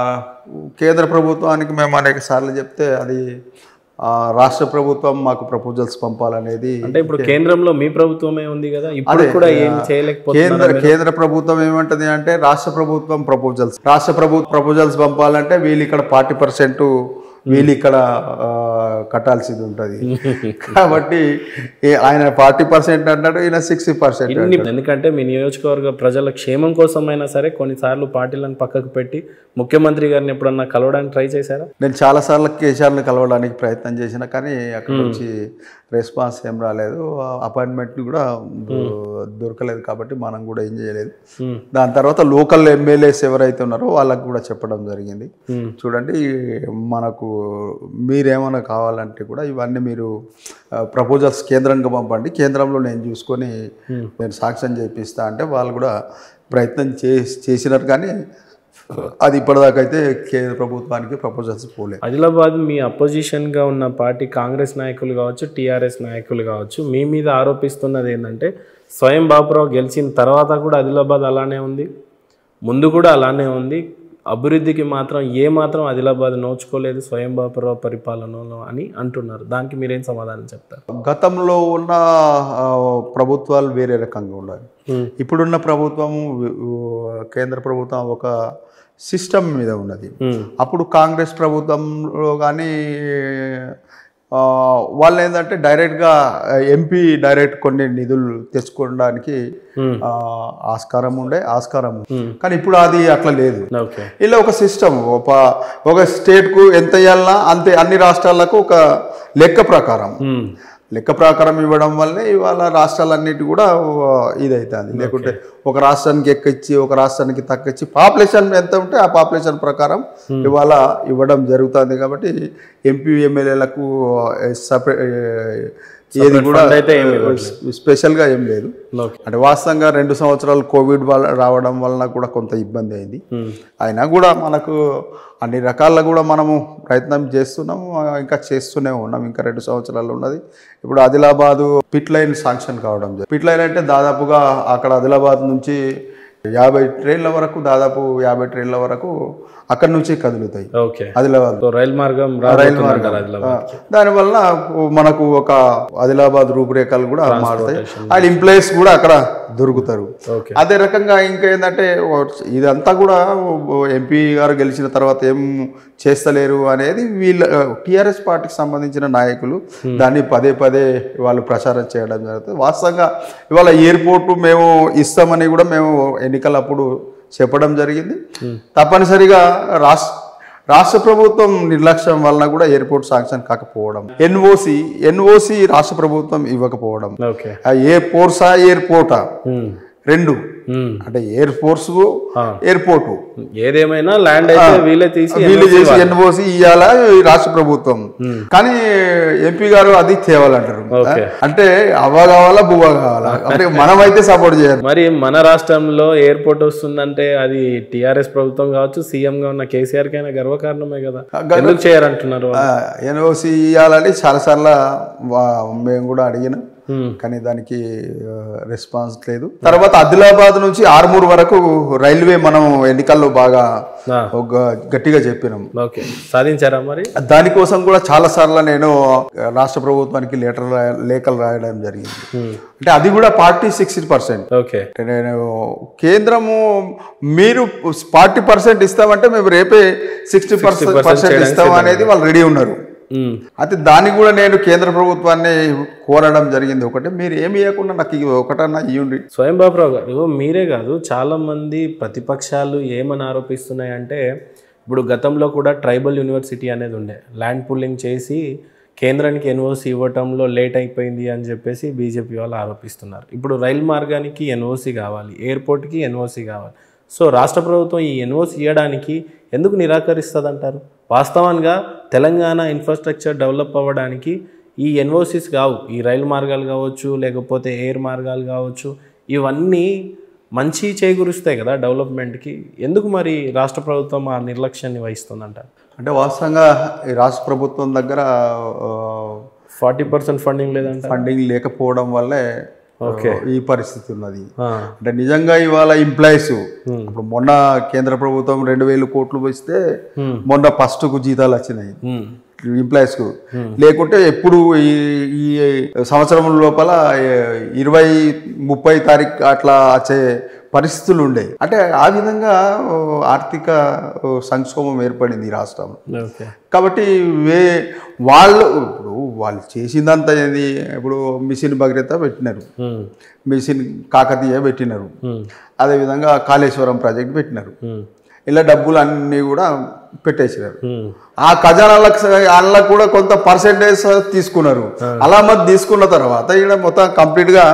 కేంద్ర ప్రభుత్వానికి మేము అనేక సార్లు చెప్తే అది ఆ, రాష్ట్ర ప్రభుత్వం మాకు ప్రపోజల్స్ పంపాలనేది అంటే ఇప్పుడు కేంద్రంలో మీ ప్రభుత్వమే ఉంది కదా ఇప్పుడు కూడా ఏం చేయలేకపోతే కేంద్ర కేంద్ర ప్రభుత్వం ఏమంటది అంటే రాష్ట్ర ప్రభుత్వం ప్రపోజల్స్ రాష్ట్ర ప్రభుత్వ ప్రపోజల్స్ పంపాలంటే వీళ్ళు ఇక్కడ ఫార్టీ పర్సెంట్ వీళ్ళు ఇక్కడ ఆ, కట్టాల్సింది ఉంటుంది కాబట్టి ఈ ఆయన ఫార్టీ పర్సెంట్ అంటాడు ఈయన సిక్స్టీ పర్సెంట్ ఇన్ని ఎందుకంటే మీ నియోజకవర్గ ప్రజల క్షేమం కోసమైనా సరే కొన్నిసార్లు పార్టీలను పక్కకు పెట్టి ముఖ్యమంత్రి గారిని ఎప్పుడన్నా కలవడానికి ట్రై చేశారా నేను చాలాసార్లు కేసీఆర్ని కలవడానికి ప్రయత్నం చేసిన కానీ అక్కడ నుంచి రెస్పాన్స్ ఏం రాలేదు అపాయింట్మెంట్ కూడా దొ- దొరకలేదు కాబట్టి మనం కూడా ఏం చేయలేదు ఉమ్. దాని తర్వాత లోకల్ ఎమ్మెల్యేస్ ఎవరైతే ఉన్నారో వాళ్ళకు కూడా చెప్పడం జరిగింది ఉమ్. చూడండి మనకు మీరేమైనా కావాలంటే కూడా ఇవన్నీ మీరు ప్రపోజల్స్ కేంద్రంగా పంపండి కేంద్రంలో నేను చూసుకొని నేను సాక్ష్యం చేపిస్తా అంటే వాళ్ళు కూడా ప్రయత్నం చే చేసినారు కానీ అది ఇప్పటిదాకా అయితే కేంద్ర ప్రభుత్వానికి ప్రపోజల్స్ పోలేదు ఆదిలాబాద్ మీ అపోజిషన్గా ఉన్న పార్టీ కాంగ్రెస్ నాయకులు కావచ్చు టీఆర్ఎస్ నాయకులు కావచ్చు మీ మీద ఆరోపిస్తున్నది ఏంటంటే స్వయం బాపురావు గెలిచిన తర్వాత కూడా ఆదిలాబాద్ అలానే ఉంది ముందు కూడా అలానే ఉంది అభివృద్ధికి మాత్రం ఏ మాత్రం ఆదిలాబాద్ నోచుకోలేదు స్వయం బాపురావు పరిపాలనలో అని అంటున్నారు దానికి మీరేం సమాధానం చెప్తారు గతంలో ఉన్న ఆ, ప్రభుత్వాలు వేరే రకంగా ఉండాలి Hmm. ఇప్పుడున్న ప్రభుత్వం కేంద్ర ప్రభుత్వం ఒక సిస్టమ్ మీద ఉన్నది ఉమ్. అప్పుడు కాంగ్రెస్ ప్రభుత్వంలో కానీ ఆ, వాళ్ళు ఏంటంటే డైరెక్ట్గా ఎంపీ డైరెక్ట్ కొన్ని నిధులు తెచ్చుకోవడానికి Hmm. ఆ, ఆస్కారం ఉండే ఆస్కారం ఉంది. Hmm. కానీ ఇప్పుడు అది అట్లా లేదు ఓకే ఇలా ఒక సిస్టమ్ ఒక ఒక స్టేట్కు ఎంత ఇవ్వాలన్నా అంతే అన్ని రాష్ట్రాలకు ఒక లెక్క ప్రకారం ఉమ్. లెక్క ప్రకారం ఇవ్వడం వల్లే ఇవాళ రాష్ట్రాలన్నిటి కూడా ఇదవుతుంది లేకుంటే ఒక రాష్ట్రానికి ఎక్కిచ్చి ఒక రాష్ట్రానికి తక్కిచ్చి పాపులేషన్ ఎంత ఉంటే ఆ పాపులేషన్ ప్రకారం ఇవాళ ఇవ్వడం జరుగుతుంది కాబట్టి ఎంపీ ఎమ్మెల్యేలకు సపరేట్ ఏది కూడా fund అయితే ఏమి స్పెషల్గా ఏం లేదు ఓకే అంటే వాస్తవంగా రెండు సంవత్సరాలు కోవిడ్ వల్ల రావడం వలన కూడా కొంత ఇబ్బంది అయింది ఉమ్. అయినా కూడా మనకు అన్ని రకాల కూడా మనము ప్రయత్నం చేస్తున్నాము ఆ, ఇంకా చేస్తూనే ఉన్నాం ఇంకా రెండు సంవత్సరాలు ఉన్నది ఇప్పుడు ఆదిలాబాదు పిట్ లైన్ శాంక్షన్ కావడం జరిగింది పిట్ లైన్ అంటే దాదాపుగా అక్కడ ఆదిలాబాద్ నుంచి యాభై ట్రైన్ల వరకు దాదాపు యాభై ట్రైన్ల వరకు అక్కడి నుంచి కదులుతాయి ఓకే ఆదిలాబాద్ సో రైలు మార్గం రైలు రాబోతుంది మార్గం అంటారు ఆదిలాబాద్ దానివల్ల మనకు ఒక ఆదిలాబాద్ రూపురేఖలు కూడా మారుతాయి అండ్ ఎంప్లాయీస్ కూడా అక్కడ దొరుకుతారు ఓకే అదే రకంగా ఇంకా ఏంటంటే ఇదంతా కూడా ఎంపీ గారు గెలిచిన తర్వాత ఏం చేస్తలేరు అనేది వీళ్ళ టిఆర్ఎస్ పార్టీకి సంబంధించిన నాయకులు దాన్ని పదే పదే వాళ్ళు ప్రచారం చేయడం జరుగుతుంది వాస్తవంగా ఇవాళ ఎయిర్పోర్ట్ మేము ఇస్తామని కూడా మేము ఎన్నికలప్పుడు చెప్పడం జరిగింది తప్పనిసరిగా రాష్ట్ర రాష్ట్ర ప్రభుత్వం నిర్లక్ష్యం వలన కూడా ఎయిర్పోర్ట్ శాంక్షన్ కాకపోవడం ఎన్ఓసి ఎన్ఓసి రాష్ట్ర ప్రభుత్వం ఇవ్వకపోవడం ఓకే ఆ ఏ పోర్సా ఎయిర్పోర్టా ఉమ్. రెండు ఉమ్. అంటే ఎయిర్ ఫోర్స్ ఆ. ఎయిర్పోర్ట్ ఏదేమైనా ల్యాండ్ అయితే వీళ్ళే తీసి వీళ్ళు చేసి ఎన్ఓసి ఇవ్వాలా ఈ రాష్ట్ర ప్రభుత్వం కానీ ఎంపీ గారు అది తేవాలంటారు ఓకే. అంటే అవ్వ కావాలా బువ్వ కావాలా అంటే మనమైతే సపోర్ట్ చేయాలి మరి మన రాష్ట్రంలో ఎయిర్పోర్ట్ వస్తుందంటే అది టిఆర్ఎస్ ప్రభుత్వం కావచ్చు సీఎం గా ఉన్న కేసీఆర్ కైనా గర్వకారణమే కదా ఎందుకు చేయాలంటున్నారు వాళ్ళు? ఎన్ఓసి ఇవ్వాలని చాలాసార్లు మేము కూడా అడిగినాం ఉమ్. కానీ దానికి రెస్పాన్స్ లేదు తర్వాత ఆదిలాబాద్ నుంచి ఆర్మూర్ వరకు రైల్వే మనం ఎన్నికల్లో బాగా ఆ, ఒక గట్టిగా చెప్పినాం ఓకే సాధించారా మరి దానికోసం కూడా చాలా సార్లు నేను రాష్ట్ర ప్రభుత్వానికి లెటర్ రాయ లేఖలు రాయడం జరిగింది ఉమ్. అంటే అది కూడా పార్టీ సిక్స్టీ పర్సెంట్ ఓకే అంటే నేను కేంద్రము మీరు ఫార్టీ పర్సెంట్ ఇస్తామంటే మేము రేపే సిక్స్టీ పర్సెంట్ పర్సెంట్ ఇస్తాం అనేది వాళ్ళు రెడీ ఉన్నారు ఉమ్. అయితే దానికి కూడా నేను కేంద్ర ప్రభుత్వాన్ని కోరడం జరిగింది ఒకటి మీరు ఏమి ఇవ్వకుండా నాకు ఇది ఒకటన్నా ఇవ్వండి స్వయం బాబురావు గారు మీరే కాదు చాలా మంది ప్రతిపక్షాలు ఏమని ఆరోపిస్తున్నాయంటే ఇప్పుడు గతంలో కూడా ట్రైబల్ యూనివర్సిటీ అనేది ఉండే ల్యాండ్ పుల్లింగ్ చేసి కేంద్రానికి ఎన్ఓసి ఇవ్వటంలో లేట్ అయిపోయింది అని చెప్పేసి బీజేపీ వాళ్ళు ఆరోపిస్తున్నారు ఇప్పుడు రైలు మార్గానికి ఎన్ఓసి కావాలి ఎయిర్పోర్ట్కి ఎన్ఓసి కావాలి సో రాష్ట్ర ప్రభుత్వం ఈ ఎన్ఓసి ఇవ్వడానికి ఎందుకు నిరాకరిస్తుంది అంటారు వాస్తవంగా తెలంగాణ ఇన్ఫ్రాస్ట్రక్చర్ డెవలప్ అవ్వడానికి ఈ ఎన్ఓసిస్ కావు ఈ రైలు మార్గాలు కావచ్చు లేకపోతే ఎయిర్ మార్గాలు కావచ్చు ఇవన్నీ మంచి చేకూరుస్తాయి కదా డెవలప్మెంట్కి ఎందుకు మరి రాష్ట్ర ప్రభుత్వం ఆ నిర్లక్ష్యాన్ని వహిస్తుందంటారు అంటే వాస్తవంగా ఈ రాష్ట్ర ప్రభుత్వం దగ్గర ఫార్టీ పర్సెంట్ ఫండింగ్ లేదంట ఫండింగ్ లేకపోవడం వల్లే ఓకే. ఈ పరిస్థితి ఉన్నది ఆ, అంటే నిజంగా ఇవాళ ఎంప్లాయీస్ ఇప్పుడు మొన్న కేంద్ర ప్రభుత్వం రెండు వేలు కోట్లు ఇస్తే Hmm. మొన్న ఫస్ట్కు జీతాలు వచ్చినాయి ఉమ్, ఎంప్లాయీస్ కు లేకుంటే ఎప్పుడు ఈ ఈ సంవత్సరం లోపల ఏ- ఇరవై ముప్పై తారీఖు అట్లా వచ్చే పరిస్థితులు ఉండే అంటే ఆ విధంగా ఓ, ఆర్థిక ఓ, సంక్షోభం ఏర్పడింది ఈ రాష్ట్రంలో ఓకే కాబట్టి వే వాళ్ళు ఇప్పుడు వాళ్ళు చేసిందంతా ఏంది ఇప్పుడు మిషన్ భగీరథ పెట్టినారు ఉమ్, మిషన్ కాకతీయ పెట్టినారు ఉమ్, అదేవిధంగా కాళేశ్వరం ప్రాజెక్ట్ పెట్టినారు ఉమ్, ఇలా డబ్బులు అన్నీ కూడా పెట్టేసినారు ఉమ్, ఆ ఖజానాలకు వాళ్ళకు కూడా కొంత పర్సెంటేజ్ తీసుకున్నారు అలా మరి తీసుకున్న తర్వాత ఇక్కడ మొత్తం కంప్లీట్ గా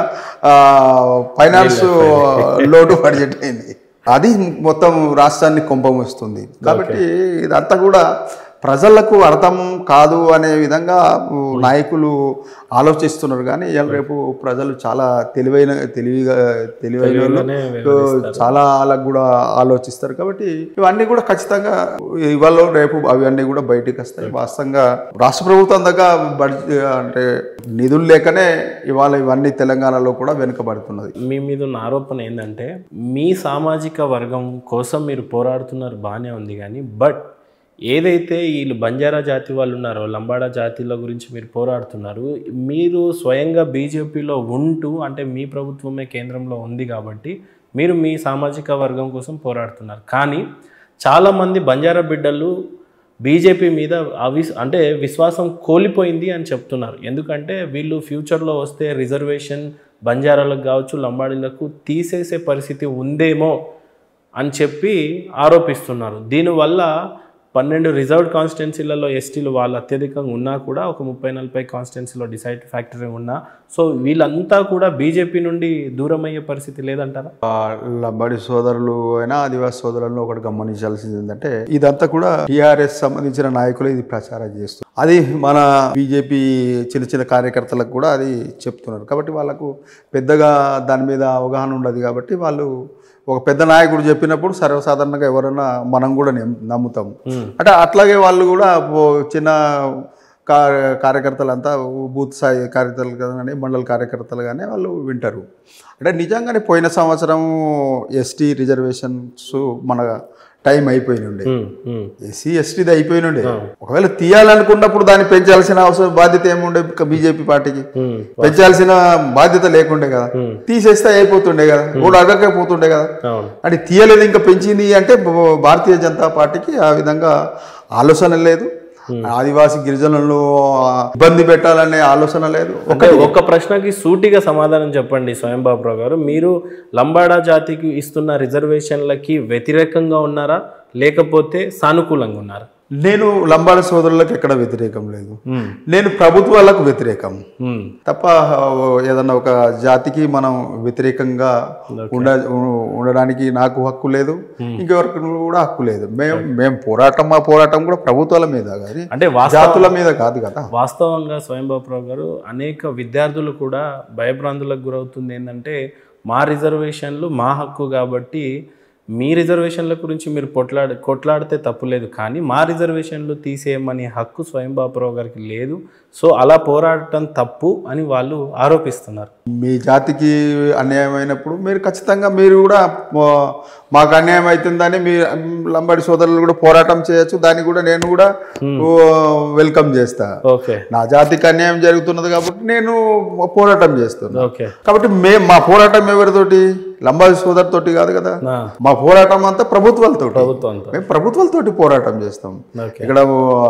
ఫైనాన్స్ లోటు బడ్జెట్ అయింది అది మొత్తం రాష్ట్రాన్ని కుంభమొస్తుంది కాబట్టి ఇదంతా కూడా ప్రజలకు అర్థం కాదు అనే విధంగా నాయకులు ఆలోచిస్తున్నారు కానీ ఇవాళ రేపు ప్రజలు చాలా తెలివైన తెలివిగా తెలివైన వాళ్ళు. తెలివిగానే చాలా వాళ్ళకు కూడా ఆలోచిస్తారు కాబట్టి ఇవన్నీ కూడా ఖచ్చితంగా ఇవాళ రేపు అవన్నీ కూడా బయటికి వస్తాయి వాస్తవంగా రాష్ట్ర ప్రభుత్వం దగ్గర బడ్జెట్ అంటే నిధులు లేకనే ఇవాళ ఇవన్నీ తెలంగాణలో కూడా వెనుకబడుతున్నది మీ మీద ఉన్న ఆరోపణ ఏంటంటే మీ సామాజిక వర్గం కోసం మీరు పోరాడుతున్నారు బాగానే ఉంది కానీ బట్ ఏదైతే వీళ్ళు బంజారా జాతి వాళ్ళు ఉన్నారో లంబాడా జాతిల గురించి మీరు పోరాడుతున్నారు మీరు స్వయంగా బీజేపీలో ఉంటూ అంటే మీ ప్రభుత్వమే కేంద్రంలో ఉంది కాబట్టి మీరు మీ సామాజిక వర్గం కోసం పోరాడుతున్నారు కానీ చాలామంది బంజారా బిడ్డలు బీజేపీ మీద అవిస్ అంటే విశ్వాసం కోల్పోయింది అని చెప్తున్నారు ఎందుకంటే వీళ్ళు ఫ్యూచర్లో వస్తే రిజర్వేషన్ బంజారాలకు కావచ్చు లంబాడీలకు తీసేసే పరిస్థితి ఉందేమో అని చెప్పి ఆరోపిస్తున్నారు దీనివల్ల పన్నెండు రిజర్వ్డ్ కాన్స్టిట్యున్సీలలో ఎస్టీలు వాళ్ళు అత్యధికంగా ఉన్నా కూడా ఒక ముప్పై నలభై కాన్స్టిట్యున్సీలో డిసైడ్ ఫ్యాక్టరీ ఉన్నా సో వీళ్ళంతా కూడా బీజేపీ నుండి దూరం అయ్యే పరిస్థితి లేదంటారా ఆ లంబాడి సోదరులు అయినా ఆదివాసి సోదరులను ఒకటి గమనించాల్సింది ఏంటంటే ఇదంతా కూడా టిఆర్ఎస్ సంబంధించిన నాయకులు ఇది ప్రచారం చేస్తారు అది మన బీజేపీ చిన్న చిన్న కార్యకర్తలకు కూడా అది చెప్తున్నారు కాబట్టి వాళ్ళకు పెద్దగా దాని మీద అవగాహన ఉండదు కాబట్టి వాళ్ళు ఒక పెద్ద నాయకుడు చెప్పినప్పుడు సర్వసాధారణంగా ఎవరైనా మనం కూడా నమ్- నమ్ముతాం అంటే అట్లాగే వాళ్ళు కూడా ఓ చిన్న కా- కార్యకర్తలంతా బూత్ స్థాయి కార్యకర్తలు కానీ మండల కార్యకర్తలు కానీ వాళ్ళు వింటారు అంటే నిజంగానే పోయిన సంవత్సరం ఎస్టీ రిజర్వేషన్స్ మన టైం అయిపోయి ఉండే ఉమ్, ఉమ్, ఎస్సీ ఎస్టీది అయిపోయి ఉండే ఒకవేళ తీయాలనుకున్నప్పుడు దాన్ని పెంచాల్సిన అవసరం బాధ్యత ఏముండే బీజేపీ పార్టీకి ఉమ్, పెంచాల్సిన బాధ్యత లేకుండే కదా తీసేస్తే అయిపోతుండే కదా కూడా అడగకపోతుండే కదా అవును అంటే తీయలేదు ఇంకా పెంచింది అంటే బ- భారతీయ జనతా పార్టీకి ఆ విధంగా ఆలోచన లేదు ఆదివాసి గిరిజనులను ఇబ్బంది పెట్టాలనే ఆలోచన లేదు అంటే ఒక ప్రశ్నకి సూటిగా సమాధానం చెప్పండి స్వయం బాబురావు గారు మీరు లంబాడా జాతికి ఇస్తున్న రిజర్వేషన్లకి వ్యతిరేకంగా ఉన్నారా లేకపోతే సానుకూలంగా ఉన్నారా నేను లంబాడ సోదరులకు ఎక్కడ వ్యతిరేకం లేదు ఉమ్, నేను ప్రభుత్వాలకు వ్యతిరేకం ఉమ్, తప్ప ఆ, ఏదన్నా ఒక జాతికి మనం వ్యతిరేకంగా ఉండ ఉండడానికి నాకు హక్కు లేదు ఇంకెవరికి కూడా హక్కు లేదు మేము మేము పోరాటం మా పోరాటం కూడా ప్రభుత్వాల మీద కానీ అంటే వాస్తవ జాతుల మీద కాదు కదా వాస్తవంగా స్వయంబాబురావు గారు అనేక విద్యార్థులు కూడా భయభ్రాంతులకు గురవుతుంది ఏంటంటే మా రిజర్వేషన్లు మా హక్కు కాబట్టి మీ రిజర్వేషన్ల గురించి మీరు కొట్లాడ కొట్లాడితే తప్పులేదు కానీ మా రిజర్వేషన్లు తీసేయమని హక్కు స్వయంబాబురావు గారికి లేదు సో అలా పోరాడటం తప్పు అని వాళ్ళు ఆరోపిస్తున్నారు మీ జాతికి అన్యాయం అయినప్పుడు మీరు ఖచ్చితంగా మీరు కూడా ఆ, మాకు అన్యాయం అవుతుందని మీ లంబాడి సోదరులు కూడా పోరాటం చేయొచ్చు దాన్ని కూడా నేను కూడా ఓ, వెల్కమ్ చేస్తా ఓకే నా జాతికి అన్యాయం జరుగుతున్నది కాబట్టి నేను పోరాటం చేస్తున్నా ఓకే కాబట్టి మేము మా పోరాటం ఎవరితోటి లంబాడి సోదరుతోటి కాదు కదా నా మా పోరాటం అంతా ప్రభుత్వాలతో ప్రభుత్వంతో మేము ప్రభుత్వాలతోటి పోరాటం చేస్తాం ఓకే ఇక్కడ ఆ,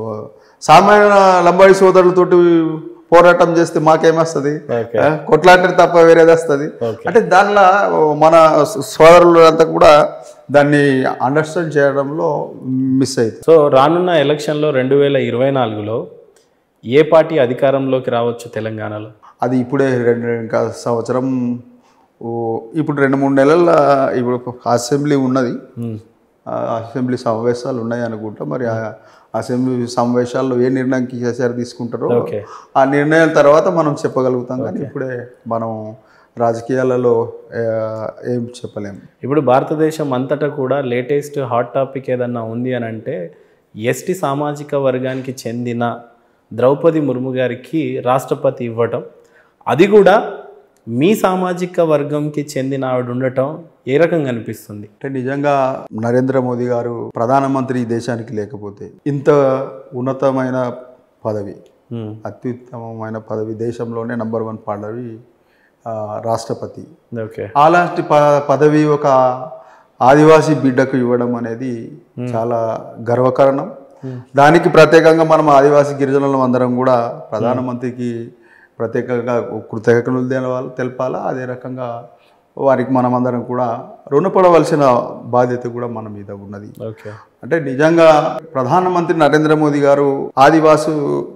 సామాన్య లంబాడి సోదరులతోటి పోరాటం చేస్తే మాకేమొస్తుంది ఓకే ఆ, కొట్లాడితే తప్ప వేరేది వస్తుంది ఓకే అంటే దానిలో మన సోదరులు అంతా కూడా దాన్ని అండర్స్టాండ్ చేయడంలో మిస్ అవుతుంది సో రానున్న ఎలక్షన్లో రెండు వేల ఇరవై నాలుగులో ఏ పార్టీ అధికారంలోకి రావచ్చు తెలంగాణలో అది ఇప్పుడే రెండు ఇంకా సంవత్సరం ఓ, ఇప్పుడు రెండు మూడు నెలల ఇప్పుడు అసెంబ్లీ ఉన్నది ఉమ్, ఆ అసెంబ్లీ సమావేశాలు ఉన్నాయి అనుకుంటా మరి ఆ అసెంబ్లీ సమావేశాల్లో ఏ నిర్ణయం కేసీఆర్ తీసుకుంటారో ఓకే ఆ నిర్ణయాల తర్వాత మనం చెప్పగలుగుతాం కానీ ఇప్పుడే మనం రాజకీయాలలో ఆ, ఏం చెప్పలేము ఇప్పుడు భారతదేశం అంతటా కూడా లేటెస్ట్ హాట్ టాపిక్ ఏదన్నా ఉంది అని అంటే ఎస్టీ సామాజిక వర్గానికి చెందిన ద్రౌపది ముర్ము గారికి రాష్ట్రపతి ఇవ్వటం అది కూడా మీ సామాజిక వర్గంకి చెందిన ఆవిడ ఉండటం ఏ రకంగా అనిపిస్తుంది అంటే నిజంగా నరేంద్ర మోదీ గారు ప్రధానమంత్రి ఈ దేశానికి లేకపోతే ఇంత ఉన్నతమైన పదవి ఉమ్, అత్యుత్తమమైన పదవి దేశంలోనే నంబర్ వన్ పదవి ఆ, రాష్ట్రపతి ఓకే అలాంటి ప పదవి ఒక ఆదివాసీ బిడ్డకు ఇవ్వడం అనేది చాలా గర్వకారణం దానికి ప్రత్యేకంగా మనం ఆదివాసీ గిరిజనులం అందరం కూడా ప్రధానమంత్రికి ప్రత్యేకంగా కృతజ్ఞతలు తెలవాలి తెలపాలా అదే రకంగా వారికి మనం అందరం కూడా రుణపడవలసిన బాధ్యత కూడా మన మీద ఉన్నది ఓకే అంటే నిజంగా ప్రధానమంత్రి నరేంద్ర మోదీ గారు ఆదివాసు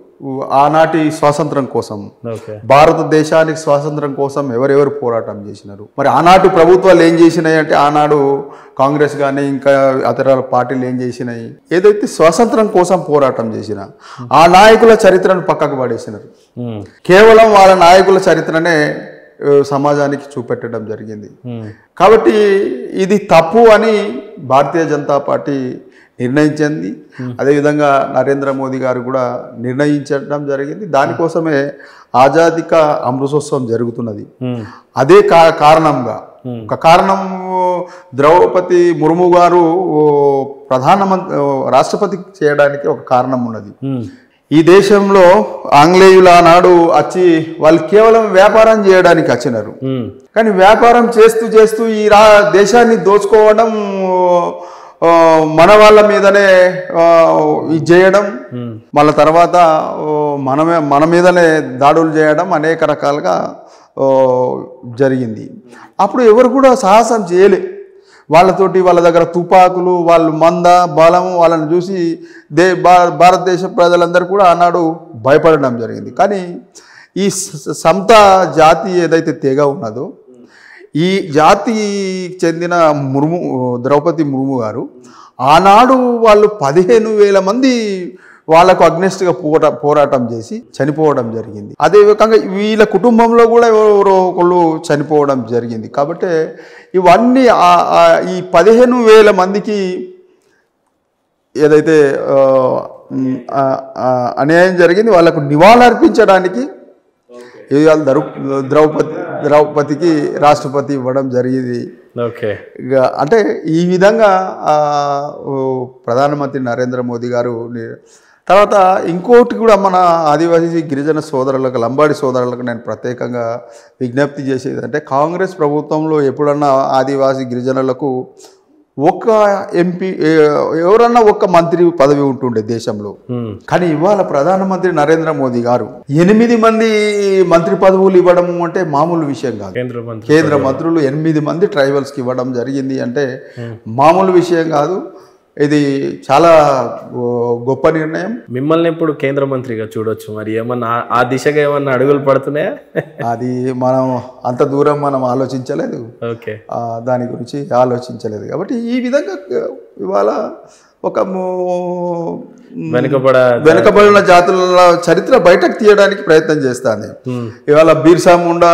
ఆనాటి స్వాతంత్రం కోసం ఓకే భారతదేశానికి స్వాతంత్రం కోసం ఎవరెవరు పోరాటం చేసినారు మరి ఆనాటి ప్రభుత్వాలు ఏం చేసినాయి అంటే ఆనాడు కాంగ్రెస్ కానీ ఇంకా ఇతర పార్టీలు ఏం చేసినాయి ఏదైతే స్వాతంత్రం కోసం పోరాటం చేసిన ఆ నాయకుల చరిత్రను పక్కకు పడేసినారు ఉమ్, కేవలం వాళ్ళ నాయకుల చరిత్రనే ఆ, సమాజానికి చూపెట్టడం జరిగింది ఉమ్, కాబట్టి ఇది తప్పు అని భారతీయ జనతా పార్టీ నిర్ణయించింది అదేవిధంగా నరేంద్ర మోదీ గారు కూడా నిర్ణయించడం జరిగింది దానికోసమే ఆజాదిక అమృతోత్సవం జరుగుతున్నది ఉమ్, అదే కా కారణంగా ఒక కారణం ద్రౌపది ముర్ము గారు ఓ, ప్రధానమంత్రి ఓ, రాష్ట్రపతి చేయడానికి ఒక కారణం ఉన్నది ఉమ్, ఈ దేశంలో ఆంగ్లేయులు ఆనాడు వచ్చి వాళ్ళు కేవలం వ్యాపారం చేయడానికి వచ్చినారు ఉమ్, కానీ వ్యాపారం చేస్తూ చేస్తూ ఈ రా దేశాన్ని దోచుకోవడం ఆ, మన వాళ్ళ మీదనే ఆ, ఇది చేయడం ఉమ్, మళ్ళీ తర్వాత ఓ, మనమే మన మీదనే దాడులు చేయడం అనేక రకాలుగా ఓ, జరిగింది అప్పుడు ఎవరు కూడా సాహసం చేయలే వాళ్ళతోటి వాళ్ళ దగ్గర తుపాకులు వాళ్ళు మంద బలం వాళ్ళని చూసి దే భా భారతదేశ ప్రజలందరూ కూడా ఆనాడు భయపడడం జరిగింది కానీ ఈ స- సంత జాతి ఏదైతే తెగ ఉన్నదో ఈ జాతికి చెందిన ముర్ము ద్రౌపది ముర్ము గారు ఆనాడు వాళ్ళు పదిహేను వేల మంది వాళ్ళకు అగ్నెస్ట్గా పోరా పోరాటం చేసి చనిపోవడం జరిగింది అదే విధంగా వీళ్ళ కుటుంబంలో కూడా ఎవరో ఒకళ్ళు చనిపోవడం జరిగింది కాబట్టి ఇవన్నీ ఆ- ఆ ఈ పదిహేను వేల మందికి ఏదైతే ఆ, మ్, ఆ, ఆ, అన్యాయం జరిగింది వాళ్ళకు నివాళులర్పించడానికి ఇవాళ ద్రౌ ద్రౌపది ద్రౌపదికి రాష్ట్రపతి ఇవ్వడం జరిగింది ఓకే ఇక అంటే ఈ విధంగా ఆ, ఓ, ప్రధానమంత్రి నరేంద్ర మోదీ గారు ని- తర్వాత ఇంకోటి కూడా మన ఆదివాసీ గిరిజన సోదరులకు లంబాడి సోదరులకు నేను ప్రత్యేకంగా విజ్ఞప్తి చేసేది అంటే కాంగ్రెస్ ప్రభుత్వంలో ఎప్పుడన్నా ఆదివాసీ గిరిజనులకు ఒక ఎంపీ ఎవరన్నా ఒక్క మంత్రి పదవి ఉంటుండే దేశంలో ఉమ్, కానీ ఇవాళ ప్రధానమంత్రి నరేంద్ర మోదీ గారు ఎనిమిది మంది మంత్రి పదవులు ఇవ్వడం అంటే మామూలు విషయం కాదు కేంద్ర మంత్రి కేంద్ర మంత్రులు ఎనిమిది మంది ట్రైబల్స్కి ఇవ్వడం జరిగింది అంటే మామూలు విషయం కాదు ఇది చాలా ఓ, గొప్ప నిర్ణయం మిమ్మల్ని ఇప్పుడు కేంద్ర మంత్రిగా చూడొచ్చు మరి ఏమన్నా ఆ- ఆ దిశగా ఏమన్నా అడుగులు పడుతున్నాయా అది మనం అంత దూరం మనం ఆలోచించలేదు ఓకే ఆ, దాని గురించి ఆలోచించలేదు కాబట్టి ఈ విధంగా ఇవాళ ఒక ము- వెనుకబడ వెనుకబడిన జాతుల చరిత్ర బయటకు తీయడానికి ప్రయత్నం చేస్తాను ఉమ్, ఇవాళ బీర్సా ముండా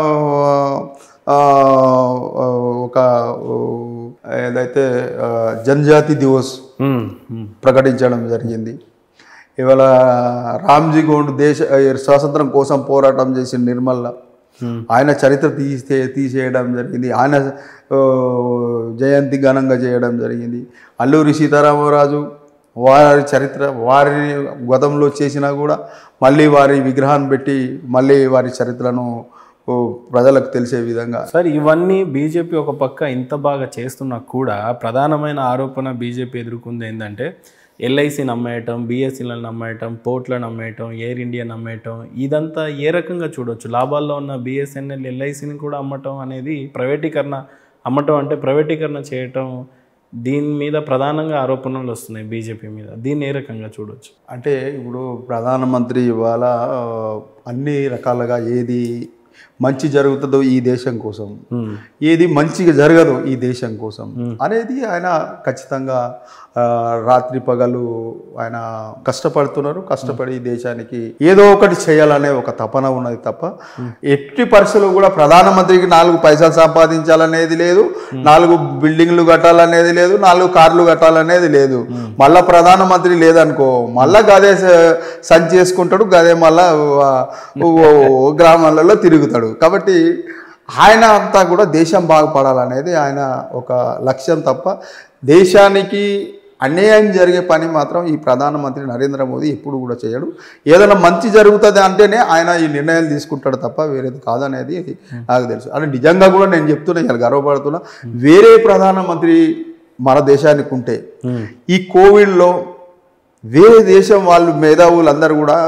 ఆ, ఒక ఏదైతే ఆ, జనజాతి దివస్ ఉమ్, ఉమ్, ప్రకటించడం జరిగింది ఇవాళ రామ్జీ గోండ్ దేశ స్వాతంత్రం కోసం పోరాటం చేసిన నిర్మల్ల Hmm. ఆయన చరిత్ర తీసే తీసేయడం జరిగింది ఆయన ఆ, జయంతి ఘనంగా చేయడం జరిగింది అల్లూరి సీతారామరాజు వారి చరిత్ర వారి గతంలో చేసినా కూడా మళ్ళీ వారి విగ్రహాన్ని పెట్టి మళ్ళీ వారి చరిత్రను ఓ, ప్రజలకు తెలిసే విధంగా సార్ ఇవన్నీ బీజేపీ ఒక పక్క ఇంత బాగా చేస్తున్నా కూడా ప్రధానమైన ఆరోపణ బీజేపీ ఎదుర్కొంది ఏంటంటే ఎల్ఐసిని అమ్మేయటం బిఎస్సీలను నమ్మేయటం పోర్ట్లను అమ్మేయటం ఎయిర్ ఇండియాని అమ్మేయటం ఇదంతా ఏ రకంగా చూడొచ్చు లాభాల్లో ఉన్న బిఎస్ఎన్ఎల్ ఎల్ఐసిని కూడా అమ్మటం అనేది ప్రైవేటీకరణ అమ్మటం అంటే ప్రైవేటీకరణ చేయటం దీని మీద ప్రధానంగా ఆరోపణలు వస్తున్నాయి బీజేపీ మీద దీన్ని ఏ రకంగా చూడొచ్చు అంటే ఇప్పుడు ప్రధానమంత్రి ఇవాళ ఆ, అన్ని రకాలుగా ఏది మంచి జరుగుతుందో ఈ దేశం కోసం ఉమ్, ఏది మంచిగా జరగదు ఈ దేశం కోసం అనేది ఆయన ఖచ్చితంగా ఆ, రాత్రి పగలు ఆయన కష్టపడుతున్నారు కష్టపడి ఈ దేశానికి ఏదో ఒకటి చేయాలనే ఒక తపన ఉన్నది తప్ప ఎట్టి పరిస్థితులు కూడా ప్రధానమంత్రికి నాలుగు పైసలు సంపాదించాలనేది లేదు నాలుగు బిల్డింగ్లు కట్టాలనేది లేదు నాలుగు కార్లు కట్టాలనేది లేదు మళ్ళా ప్రధానమంత్రి లేదనుకో మళ్ళా గదే స- సంచి చేసుకుంటాడు గదే మళ్ళా ఆ, ఓ- ఓ- గ్రామాలలో తిరుగుతాడు కాబట్టి ఆయన అంతా కూడా దేశం బాగుపడాలనేది ఆయన ఒక లక్ష్యం తప్ప దేశానికి అన్యాయం జరిగే పని మాత్రం ఈ ప్రధానమంత్రి నరేంద్ర మోదీ ఎప్పుడు కూడా చేయడు ఏదైనా మంచి జరుగుతుంది అంటేనే ఆయన ఈ నిర్ణయాలు తీసుకుంటాడు తప్ప వేరేది కాదనేది నాకు తెలుసు అంటే నిజంగా కూడా నేను చెప్తున్నా ఇలా గర్వపడుతున్నా వేరే ప్రధానమంత్రి మన దేశానికి ఉంటే ఈ కోవిడ్లో వేరే దేశం వాళ్ళు మేధావులు అందరూ కూడా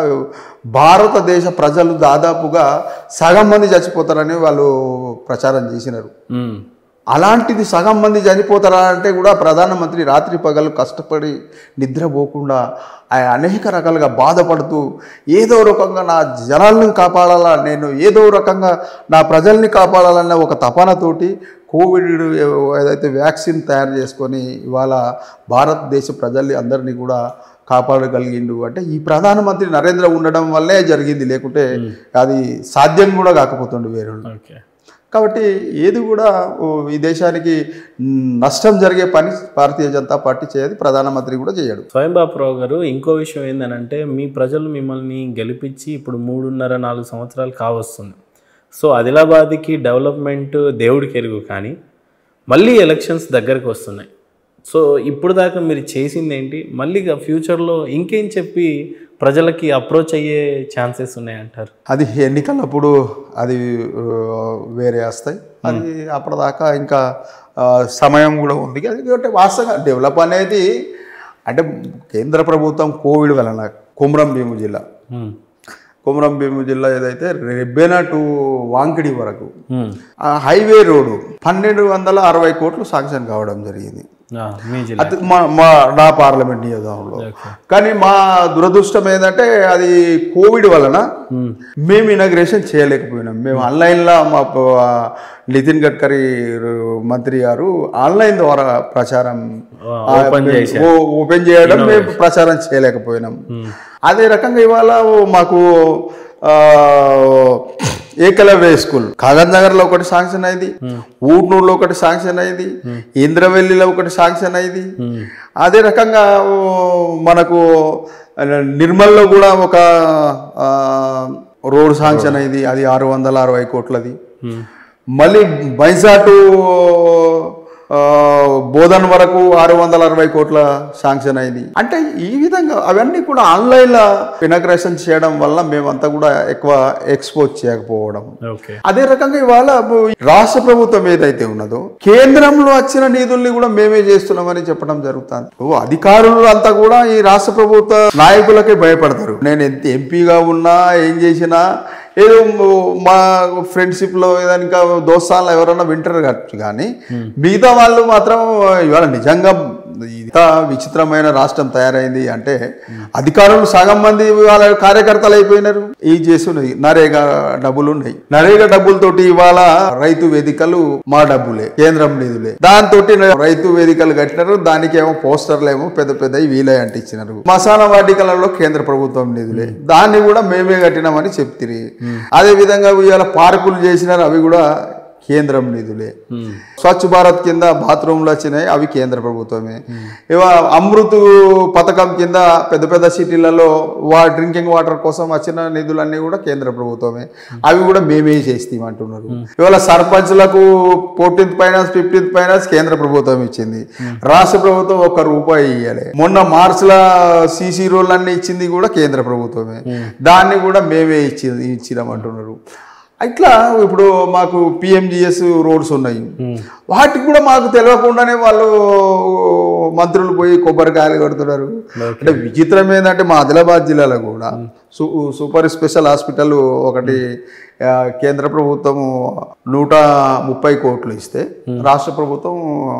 భారతదేశ ప్రజలు దాదాపుగా సగం మంది చచ్చిపోతారని వాళ్ళు ప్రచారం చేసినారు ఉమ్, అలాంటిది సగం మంది చనిపోతారా అంటే కూడా ప్రధానమంత్రి రాత్రి పగలు కష్టపడి నిద్రపోకుండా ఆయన అనేక రకాలుగా బాధపడుతూ ఏదో రకంగా నా జనాలను కాపాడాలా నేను ఏదో రకంగా నా ప్రజల్ని కాపాడాలన్న ఒక తపనతోటి కోవిడ్ ఏదైతే వ్యాక్సిన్ తయారు చేసుకొని ఇవాళ భారతదేశ ప్రజల్ని అందరినీ కూడా కాపాడగలిగిండు అంటే ఈ ప్రధానమంత్రి నరేంద్ర ఉండడం వల్లే జరిగింది లేకుంటే అది సాధ్యం కూడా కాకపోతుండే వేరే ఓకే కాబట్టి ఏది కూడా ఓ, ఈ దేశానికి మ్, నష్టం జరిగే పని భారతీయ జనతా పార్టీ చేయదు ప్రధానమంత్రి కూడా చేయడు స్వయం బాపురావు గారు ఇంకో విషయం ఏంటంటే మీ ప్రజలు మిమ్మల్ని గెలిపించి ఇప్పుడు మూడున్నర నాలుగు సంవత్సరాలు కావస్తుంది సో ఆదిలాబాద్కి డెవలప్మెంట్ దేవుడికి ఎరుగు కానీ మళ్ళీ ఎలక్షన్స్ దగ్గరకు వస్తున్నాయి సో ఇప్పుడు దాకా మీరు చేసింది ఏంటి మళ్ళీ ఫ్యూచర్లో ఇంకేం చెప్పి ప్రజలకి అప్రోచ్ అయ్యే ఛాన్సెస్ ఉన్నాయంటారు అది ఎన్నికలప్పుడు అది ఆ, వేరే వస్తాయి అది అప్పటిదాకా ఇంకా ఆ, సమయం కూడా ఉంది ఎందుకంటే వాస్తవంగా డెవలప్ అనేది అంటే కేంద్ర ప్రభుత్వం కోవిడ్ వలన కుమ్రం భీము జిల్లా ఉమ్, కుమ్రం భీము జిల్లా ఏదైతే రెబ్బెన టు వాంకిడి వరకు ఉమ్, ఆ హైవే రోడ్డు పన్నెండు వందల అరవై కోట్లు శాంక్షన్ కావడం జరిగింది ఆ, మీ జిల్లా అది మా మా నా పార్లమెంట్ నియోజకవర్గంలో ఓకే కానీ మా దురదృష్టం ఏంటంటే అది కోవిడ్ వలన ఉమ్, మేము ఇనాగ్రేషన్ చేయలేకపోయినాం మేము ఆన్లైన్లో మా ప- నితిన్ గడ్కరీ మంత్రి గారు ఆన్లైన్ ద్వారా ప్రచారం ఆ, ఓపెన్ చేశారు ఓ- ఓపెన్ చేయడం మేము ప్రచారం చేయలేకపోయినాం అదే రకంగా ఇవాళ మాకు ఆ, ఏకలవ్య స్కూల్ కాగజ్ నగర్లో ఒకటి శాంక్షన్ అయింది ఊట్నూరులో ఒకటి శాంక్షన్ అయింది ఇంద్రవెల్లిలో ఒకటి శాంక్షన్ అయింది ఉమ్, అదే రకంగా ఓ, మనకు నిర్మల్లో కూడా ఒక ఆ, రోడ్ శాంక్షన్ అయింది అది ఆరు వందల అరవై కోట్లది ఉమ్, మళ్ళీ బైసా టు ఆ, బోధన్ వరకు ఆరు వందల అరవై కోట్ల శాంక్షన్ అయింది అంటే ఈ విధంగా అవన్నీ కూడా ఆన్లైన్లో ఇనాగ్రేషన్ చేయడం వల్ల మేమంతా కూడా ఎక్కువ ఎక్స్పోజ్ చేయకపోవడం ఓకే అదే రకంగా ఇవాళ రాష్ట్ర ప్రభుత్వం ఏదైతే ఉన్నదో కేంద్రంలో వచ్చిన నిధుల్ని కూడా మేమే చేస్తున్నామని చెప్పడం జరుగుతుంది ఓ అధికారులు అంతా కూడా ఈ రాష్ట్ర ప్రభుత్వ నాయకులకే భయపడతారు నేను ఎంత ఎంపీగా ఉన్నా ఏం చేసినా ఏదో మా ఫ్రెండ్షిప్ లో ఏదైనా ఇంకా దోస్తాన్లు ఎవరైనా వింటారు కావచ్చు కానీ మిగతా వాళ్ళు మాత్రం ఇవాళ నిజంగా ఇంత విచిత్రమైన రాష్ట్రం తయారైంది అంటే అధికారులు సగం మంది వాళ్ళ కార్యకర్తలు అయిపోయినారు ఈ చేస్తున్నది నరేగా డబ్బులు ఉన్నాయి నరేగా డబ్బులతోటి ఇవాళ రైతు వేదికలు మా డబ్బులే కేంద్రం నిధులే దాంతో రైతు వేదికలు కట్టినారు దానికి ఏమో పోస్టర్లు ఏమో పెద్ద పెద్ద వీలే అంటించినారు మసాలా వాటికలలో కేంద్ర ప్రభుత్వం నిధులే దాన్ని కూడా మేమే కట్టినామని చెప్తిరి అదే విధంగా ఇవాళ పార్కులు చేసినారు అవి కూడా కేంద్రం నిధులే స్వచ్ఛ భారత్ కింద బాత్రూమ్లు వచ్చినాయి అవి కేంద్ర ప్రభుత్వమే ఇవా అమృత్ పథకం కింద పెద్ద పెద్ద సిటీలలో వా డ్రింకింగ్ వాటర్ కోసం వచ్చిన నిధులన్నీ కూడా కేంద్ర ప్రభుత్వమే అవి కూడా మేమే చేస్తాం అంటున్నారు ఇవాళ సర్పంచ్లకు ఫోర్టీన్త్ ఫైనాన్స్ ఫిఫ్టీన్త్ ఫైనాన్స్ కేంద్ర ప్రభుత్వం ఇచ్చింది రాష్ట్ర ప్రభుత్వం ఒక్క రూపాయి ఇవ్వలే మొన్న మార్చిల సీసీ రోల్ అన్ని ఇచ్చింది కూడా కేంద్ర ప్రభుత్వమే దాన్ని కూడా మేమే ఇచ్చి ఇచ్చినాం అంటున్నారు ఇట్లా ఇప్పుడు మాకు పిఎంజిఎస్ రోడ్స్ ఉన్నాయి వాటికి కూడా మాకు తెలియకుండానే వాళ్ళు మంత్రులు పోయి కొబ్బరికాయలు కొడుతున్నారు అంటే విచిత్రం ఏంటంటే మా ఆదిలాబాద్ జిల్లాలో కూడా సు సూపర్ స్పెషల్ హాస్పిటల్ ఒకటి ఆ, కేంద్ర ప్రభుత్వం నూట ముప్పై కోట్లు ఇస్తే రాష్ట్ర ప్రభుత్వం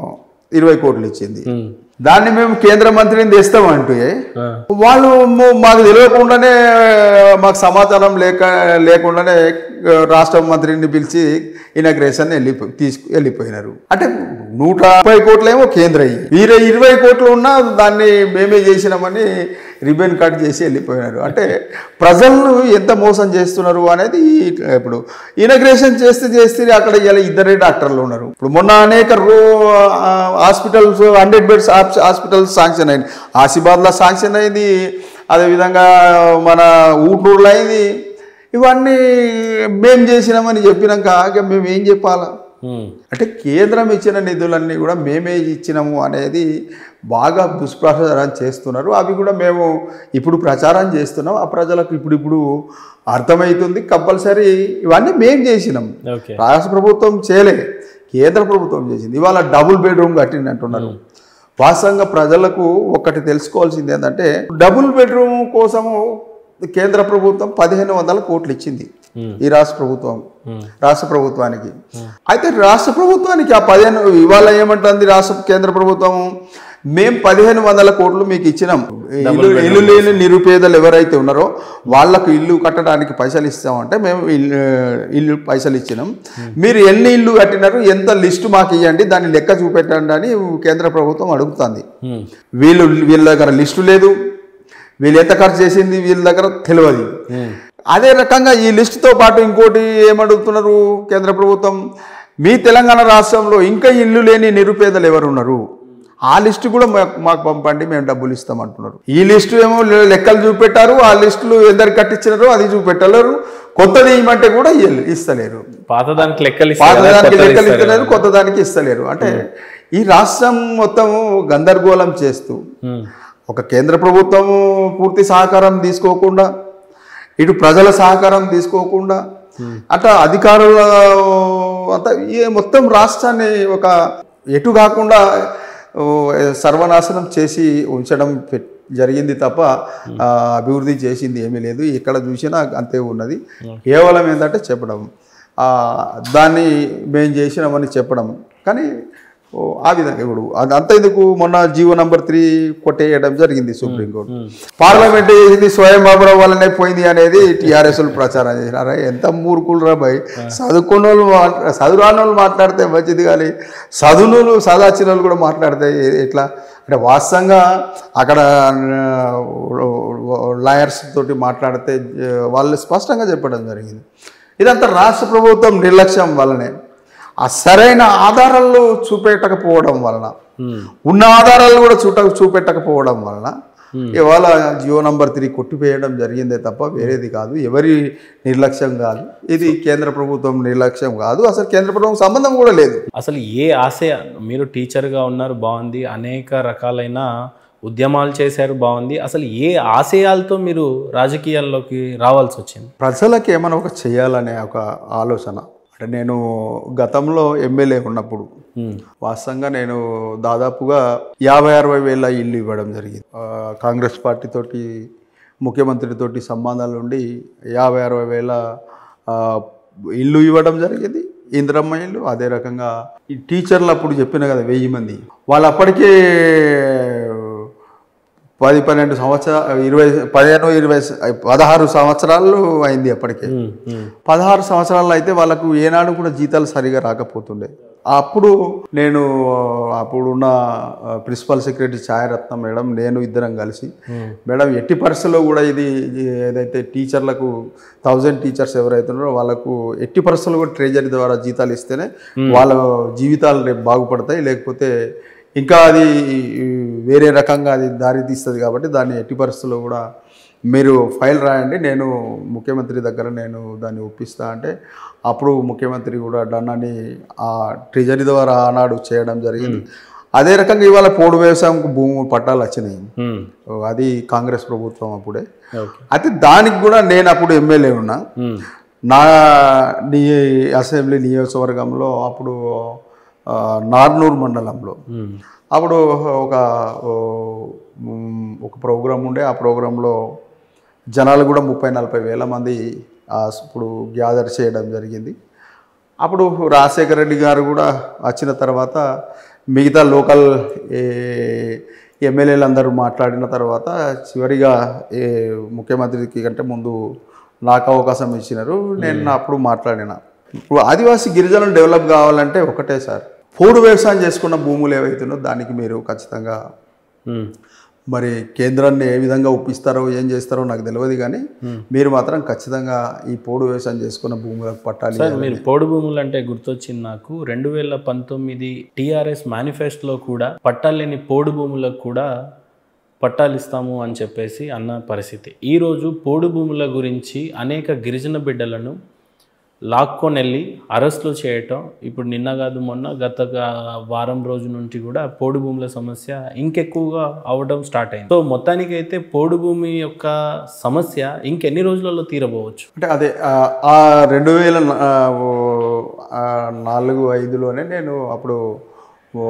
ఇరవై కోట్లు ఇచ్చింది దాన్ని మేము కేంద్ర మంత్రిని తెస్తామంటే వాళ్ళు ము- మాకు తెలియకుండానే మాకు సమాచారం లేక లేకుండానే ఆ, రాష్ట్ర మంత్రిని పిలిచి ఇనాగ్రేషన్ వెళ్ళిపో తీసుకు వెళ్ళిపోయినారు అంటే నూట ముప్పై కోట్లు ఏమో కేంద్ర అయ్యి వీరే ఇరవై కోట్లు ఉన్నా దాన్ని మేమే చేసినామని రిబన్ కట్ చేసి వెళ్ళిపోయినారు అంటే ప్రజలను ఎంత మోసం చేస్తున్నారు అనేది ఇప్పుడు ఇనాగ్రేషన్ చేస్తే చేస్తే అక్కడ ఇలా ఇద్దరే డాక్టర్లు ఉన్నారు ఇప్పుడు మొన్న అనేక రో ఆ, hospitals hundred beds hospitals sanction అయింది ఆసిబాద్లో శాంక్షన్ అయింది అదేవిధంగా మన ఊటూరులో అయింది ఇవన్నీ మేము చేసినామని చెప్పినాక ఇక మేము ఏం చెప్పాలా అంటే కేంద్రం ఇచ్చిన నిధులన్నీ కూడా మేమే ఇచ్చినాము అనేది బాగా దుష్ప్రచారం చేస్తున్నారు అవి కూడా మేము ఇప్పుడు ప్రచారం చేస్తున్నాం ఆ ప్రజలకు ఇప్పుడిప్పుడు అర్థమవుతుంది కంపల్సరీ ఇవన్నీ మేము చేసినాం ఓకే రాష్ట్ర ప్రభుత్వం చేయలే కేంద్ర ప్రభుత్వం చేసింది ఇవాళ డబుల్ బెడ్రూమ్ కట్టింది అంటున్నారు వాస్తవంగా ప్రజలకు ఒకటి తెలుసుకోవాల్సింది ఏంటంటే డబుల్ బెడ్రూమ్ కోసము కేంద్ర ప్రభుత్వం పదిహేను వందల కోట్లు ఇచ్చింది ఈ రాష్ట్ర ప్రభుత్వం రాష్ట్ర ప్రభుత్వానికి అయితే రాష్ట్ర ప్రభుత్వానికి ఆ పదిహేను ఇవాళ ఏమంటుంది రాష్ట్ర కేంద్ర ప్రభుత్వం మేము పదిహేను వందల కోట్లు మీకు ఇచ్చినాం ఇల్లు ఇల్లు లేని నిరుపేదలు ఎవరైతే ఉన్నారో వాళ్ళకు ఇల్లు కట్టడానికి పైసలు ఇస్తామంటే మేము ఇల్లు ఇల్లు పైసలు ఇచ్చినాం మీరు ఎన్ని ఇల్లు కట్టినారు ఎంత లిస్టు మాకు ఇవ్వండి దాన్ని లెక్క చూపెట్టండి అని కేంద్ర ప్రభుత్వం అడుగుతుంది వీళ్ళు వీళ్ళ దగ్గర లిస్టు లేదు వీళ్ళు ఎంత ఖర్చు చేసింది వీళ్ళ దగ్గర తెలియదు అదే రకంగా ఈ లిస్టుతో పాటు ఇంకోటి ఏమడుగుతున్నారు కేంద్ర ప్రభుత్వం మీ తెలంగాణ రాష్ట్రంలో ఇంకా ఇల్లు లేని నిరుపేదలు ఎవరున్నారు ఆ లిస్టు కూడా మాకు మాకు పంపండి మేము డబ్బులు ఇస్తామంటున్నారు ఈ లిస్టు ఏమో లె- లెక్కలు చూపెట్టారు ఆ లిస్టులు ఎందరు కట్టించినారో అది చూపెట్టలేరు కొత్తది ఇవ్వమంటే కూడా ఇయ్యలే- ఇస్తలేరు పాత దానికి లెక్కలు పాత ఇస్తారు దానికి కొత్తది లెక్కలు ఇస్తారు. ఇస్తున్నారు కొత్త దానికి ఇస్తలేరు అంటే ఈ రాష్ట్రం మొత్తం గందరగోళం చేస్తూ ఉమ్. ఒక కేంద్ర ప్రభుత్వం పూర్తి సహకారం తీసుకోకుండా ఇటు ప్రజల సహకారం తీసుకోకుండా అట్లా అధికారుల అంతా ఈ మొత్తం రాష్ట్రాన్ని ఒక ఎటు కాకుండా ఓ, సర్వనాశనం చేసి ఉంచడం పెట్- జరిగింది తప్ప ఆ, అభివృద్ధి చేసింది ఏమీ లేదు ఎక్కడ చూసినా అంతే ఉన్నది కేవలం ఏంటంటే చెప్పడం ఆ, దాన్ని మేము చేసినామని చెప్పడం కానీ ఓ, ఆ విధంగా ఇప్పుడు అది అంత ఎందుకు మొన్న జీవో నంబర్ త్రీ కొట్టేయడం జరిగింది సుప్రీంకోర్టు పార్లమెంట్ చేసింది స్వయం బాబురావు వల్లనే పోయింది అనేది టీఆర్ఎస్ ప్రచారం చేసినారా ఎంత మూర్ఖులు రా భయ్ చదువుకున్న వాళ్ళు మాట్లా- చదువు రాని వాళ్ళు మాట్లాడితే మంచిది కానీ చదువులు చదాచిన వాళ్ళు కూడా మాట్లాడితే ఎ- ఎట్లా అంటే వాస్తవంగా అక్కడ లాయర్స్ తోటి మాట్లాడితే ఆ, వాళ్ళు స్పష్టంగా చెప్పడం జరిగింది ఇదంతా రాష్ట్ర ప్రభుత్వం నిర్లక్ష్యం వల్లనే ఆ సరైన ఆధారాలు చూపెట్టకపోవడం వలన ఉన్న ఆధారాలు కూడా చూట చూపెట్టకపోవడం వలన ఇవాళ జియో నంబర్ త్రీ కొట్టివేయడం జరిగిందే తప్ప వేరేది కాదు ఎవరి నిర్లక్ష్యం కాదు ఇది కేంద్ర ప్రభుత్వం నిర్లక్ష్యం కాదు అసలు కేంద్ర ప్రభుత్వం సంబంధం కూడా లేదు అసలు ఏ ఆశయ మీరు టీచర్గా ఉన్నారు బాగుంది అనేక రకాలైన ఉద్యమాలు చేశారు బాగుంది అసలు ఏ ఆశయాలతో మీరు రాజకీయాల్లోకి రావాల్సి వచ్చింది ప్రజలకు ఏమైనా ఒక చేయాలనే ఒక ఆలోచన అంటే నేను గతంలో ఎమ్మెల్యే ఉన్నప్పుడు వాస్తవంగా నేను దాదాపుగా యాభై అరవై వేల ఇల్లు ఇవ్వడం జరిగింది ఆ, కాంగ్రెస్ పార్టీతోటి ముఖ్యమంత్రితోటి సంబంధాలు ఉండి యాభై అరవై వేల ఆ, ఇల్లు ఇవ్వడం జరిగింది ఇంద్రమ్మయ్యలు అదే రకంగా ఈ టీచర్లు అప్పుడు చెప్పిన కదా వెయ్యి మంది వాళ్ళు అప్పటికే పది పన్నెండు సంవత్సరాలు ఇరవై పదిహేను ఇరవై పదహారు సంవత్సరాలు అయింది అప్పటికే ఉమ్, ఉమ్, పదహారు సంవత్సరాలు అయితే వాళ్ళకు ఏనాడు కూడా జీతాలు సరిగా రాకపోతుండే అప్పుడు నేను అప్పుడున్న ప్రిన్సిపల్ సెక్రటరీ ఛాయరత్నం మేడం నేను ఇద్దరం కలిసి మేడం ఎట్టి పరిస్థితుల్లో కూడా ఇది ఇది ఏదైతే టీచర్లకు థౌజండ్ టీచర్స్ ఎవరైతే ఉన్నారో వాళ్ళకు ఎట్టి పరిస్థితుల్లో కూడా ట్రెజరీ ద్వారా జీతాలు ఇస్తేనే వాళ్ళ జీవితాలు రేపు బాగుపడతాయి లేకపోతే ఇంకా అది వేరే రకంగా అది దారి తీస్తుంది కాబట్టి దాన్ని ఎట్టి పరిస్థితుల్లో కూడా మీరు ఫైల్ రాయండి నేను ముఖ్యమంత్రి దగ్గర నేను దాన్ని ఒప్పిస్తా అంటే అప్పుడు ముఖ్యమంత్రి కూడా డన్ అని ఆ ట్రెజరీ ద్వారా ఆనాడు చేయడం జరిగింది అదే రకంగా ఇవాళ పోడు వ్యవసాయంకు భూమి పట్టాలు వచ్చినాయి ఉమ్, అది కాంగ్రెస్ ప్రభుత్వం అప్పుడే ఓకే అయితే దానికి కూడా నేను అప్పుడు ఎమ్మెల్యే ఉన్నా ఉమ్, నా నీ అసెంబ్లీ నియోజకవర్గంలో అప్పుడు ఆ, నార్నూర్ మండలంలో ఉమ్, అప్పుడు ఒక ఓ, మ్, ఒక ప్రోగ్రాం ఉండే ఆ ప్రోగ్రాంలో జనాలు కూడా ముప్పై నలభై వేల మంది ఆ ఇప్పుడు గ్యాదర్ చేయడం జరిగింది అప్పుడు రాజశేఖర రెడ్డి గారు కూడా వచ్చిన తర్వాత మిగతా లోకల్ ఎమ్మెల్యేలు అందరూ మాట్లాడిన తర్వాత చివరిగా ఏ ముఖ్యమంత్రికి కంటే ముందు నాకు అవకాశం ఇచ్చినారు నేను అప్పుడు మాట్లాడిన ఇప్పుడు ఆదివాసీ గిరిజనులు డెవలప్ కావాలంటే ఒకటే సార్ పోడు వ్యవసాయం చేసుకున్న భూములు ఏవైతున్నాయో దానికి మీరు ఖచ్చితంగా ఉమ్, మరి కేంద్రాన్ని ఏ విధంగా ఒప్పిస్తారో ఏం చేస్తారో నాకు తెలియదు కానీ మీరు మాత్రం ఖచ్చితంగా ఈ పోడు వ్యవసాయం చేసుకున్న భూములకు పట్టాలి సార్ మీరు పోడు భూములు అంటే గుర్తొచ్చింది నాకు రెండు వేల పంతొమ్మిది టీఆర్ఎస్ మేనిఫెస్టోలో కూడా పట్టాలు లేని పోడు భూములకు కూడా పట్టాలు ఇస్తాము అని చెప్పేసి అన్న పరిస్థితి ఈరోజు పోడు భూముల గురించి అనేక గిరిజన బిడ్డలను లాక్కొనెళ్ళి అరెస్టులు చేయటం ఇప్పుడు నిన్న కాదు మొన్న గత గా- వారం రోజు నుండి కూడా పోడు భూముల సమస్య ఇంకెక్కువగా అవడం స్టార్ట్ అయింది సో మొత్తానికి అయితే పోడు భూమి యొక్క సమస్య ఇంకెన్ని రోజులలో తీరబోవచ్చు అంటే అదే ఆ- ఆ రెండు వేల నా- ఆ, ఓ, ఆ, నాలుగు ఐదులోనే నేను అప్పుడు ఓ,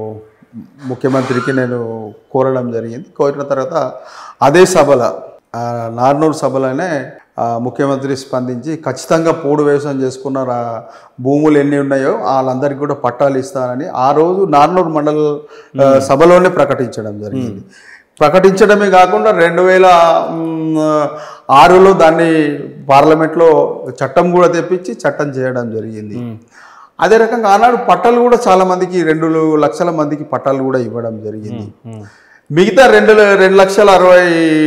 ముఖ్యమంత్రికి నేను కోరడం జరిగింది కోరిన తర్వాత అదే సభల ఆ, నార్నూరు సభలోనే ఆ, ముఖ్యమంత్రి స్పందించి ఖచ్చితంగా పోడు వ్యవసాయం చేసుకున్న రా- భూములు ఎన్ని ఉన్నాయో వాళ్ళందరికీ కూడా పట్టాలు ఇస్తానని ఆ రోజు నార్నూరు మండల ఆ, సభలోనే ప్రకటించడం జరిగింది ప్రకటించడమే కాకుండా రెండు వేల మ్, ఆరులో దాన్ని పార్లమెంట్లో చట్టం కూడా తెప్పించి చట్టం చేయడం జరిగింది అదే రకంగా ఆనాడు పట్టాలు కూడా చాలా మందికి రెండు లక్షల మందికి పట్టాలు కూడా ఇవ్వడం జరిగింది మిగతా రెండు రెండు లక్షల అరవై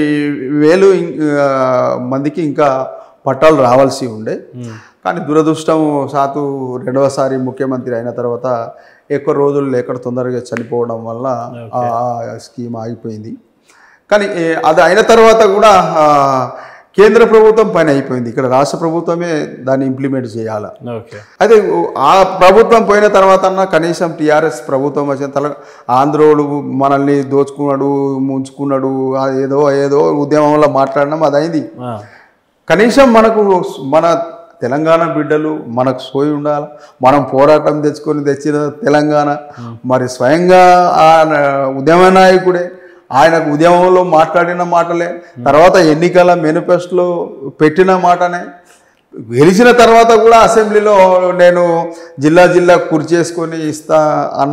వేలు ఇం- ఆ, మందికి ఇంకా పట్టాలు రావాల్సి ఉండే కానీ దురదృష్టం సాతు రెండవసారి ముఖ్యమంత్రి అయిన తర్వాత ఎక్కువ రోజులు లేక తొందరగా చనిపోవడం వల్ల ఆ స్కీమ్ ఆగిపోయింది కానీ ఏ, అది అయిన తర్వాత కూడా ఆ, కేంద్ర ప్రభుత్వం పని అయిపోయింది ఇక్కడ రాష్ట్ర ప్రభుత్వమే దాన్ని ఇంప్లిమెంట్ చేయాలి ఓకే అయితే ఆ ప్రభుత్వం పోయిన తర్వాత అన్న కనీసం టీఆర్ఎస్ ప్రభుత్వం వచ్చిన తల ఆంధ్రోడు మనల్ని దోచుకున్నాడు ముంచుకున్నాడు ఆ ఏదో ఏదో ఉద్యమంలో మాట్లాడినాం అది అయింది ఆ, కనీసం మనకు మన తెలంగాణ బిడ్డలు మనకు సోయి ఉండాలి మనం పోరాటం తెచ్చుకొని తెచ్చిన తెలంగాణ మరి స్వయంగా ఆ ఉద్యమ నాయకుడే ఆయనకు ఉద్యమంలో మాట్లాడిన మాటలే తర్వాత ఎన్నికల మేనిఫెస్టోలో పెట్టిన మాటనే గెలిచిన తర్వాత కూడా అసెంబ్లీలో నేను జిల్లా జిల్లా కుర్చేసుకొని ఇస్తా అన్న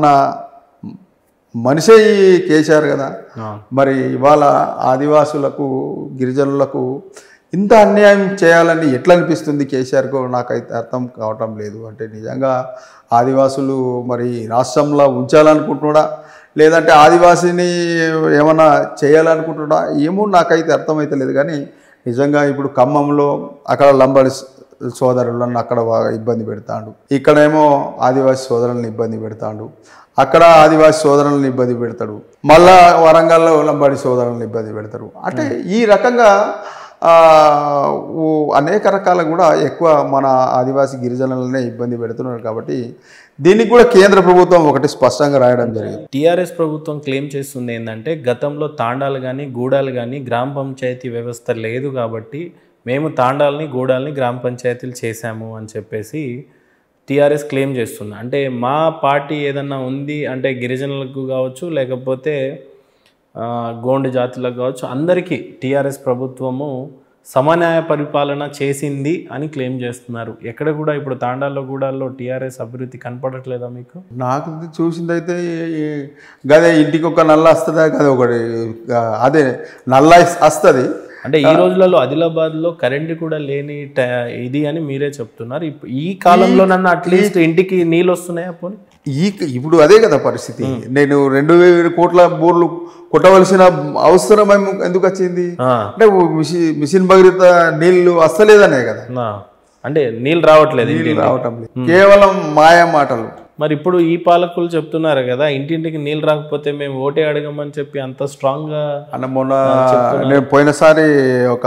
మనిషే ఈ కేసీఆర్ కదా ఆ. మరి ఇవాళ ఆదివాసులకు గిరిజనులకు ఇంత అన్యాయం చేయాలని ఎట్లా అనిపిస్తుంది కేసీఆర్కు నాకైతే అర్థం కావటం లేదు అంటే నిజంగా ఆదివాసులు మరి రాష్ట్రంలో ఉంచాలనుకుంటున్నాడా లేదంటే ఆదివాసిని ఏమన్నా చేయాలనుకుంటున్నా ఏమో నాకైతే అర్థమైతే లేదు కానీ నిజంగా ఇప్పుడు ఖమ్మంలో అక్కడ లంబడి సోదరులను అక్కడ బాగా ఇబ్బంది పెడతాడు ఇక్కడేమో ఆదివాసి సోదరులను ఇబ్బంది పెడతాడు అక్కడ ఆదివాసి సోదరులను ఇబ్బంది పెడతాడు మళ్ళా వరంగల్లో లంబాడి సోదరులను ఇబ్బంది పెడతారు అంటే ఈ రకంగా ఆ, ఓ అనేక రకాల కూడా ఎక్కువ మన ఆదివాసి గిరిజనులనే ఇబ్బంది పెడుతున్నారు కాబట్టి దీనికి కూడా కేంద్ర ప్రభుత్వం ఒకటి స్పష్టంగా రాయడం జరిగింది టీఆర్ఎస్ ప్రభుత్వం క్లెయిమ్ చేస్తుంది ఏంటంటే గతంలో తాండాలు కానీ గూడాలు కానీ గ్రామ పంచాయతీ వ్యవస్థ లేదు కాబట్టి మేము తాండాలని గూడాలని గ్రామ పంచాయతీలు చేశాము అని చెప్పేసి టీఆర్ఎస్ క్లెయిమ్ చేస్తుంది అంటే మా పార్టీ ఏదన్నా ఉంది అంటే గిరిజనులకు కావచ్చు లేకపోతే ఆ, గోండు జాతులకు కావచ్చు అందరికీ టీఆర్ఎస్ ప్రభుత్వము సమన్యాయ పరిపాలన చేసింది అని క్లెయిమ్ చేస్తున్నారు ఎక్కడ కూడా ఇప్పుడు తాండాల్లో గూడాల్లో టీఆర్ఎస్ అభివృద్ధి కనపడట్లేదా మీకు నాకు చూసిందైతే ఈ- గదే ఇంటికి ఒక నల్ల వస్తుందా గదే ఒకటి ఆ, అదే నల్ల వస్తుంది అంటే ఈ రోజులలో ఆదిలాబాద్లో కరెంట్ కూడా లేని ట- ఇది అని మీరే చెప్తున్నారు ఇప్పు- ఈ కాలంలో నన్ను అట్లీస్ట్ ఇంటికి నీళ్ళు వస్తున్నాయా పోనీ ఈ ఇప్పుడు అదే కదా పరిస్థితి నేను రెండు వేల కోట్ల బోర్లు కొట్టవలసిన అవసరం ఏం- ఎందుకు వచ్చింది ఆ, అంటే ఓ మిషన్ మిషన్ భగీరథ నీళ్లు వస్తలేదనే కదా నా. అంటే నీళ్ళు రావట్లేదు ఇంటి రావటం లేదు కేవలం మాయా మాటలు మరి ఇప్పుడు ఈ పాలకులు చెప్తున్నారు కదా ఇంటింటికి నీళ్ళు రాకపోతే మేము ఓటే అడగమని చెప్పి అంత స్ట్రాంగ్ గా అన్న మొన్న నేను పోయినసారి ఒక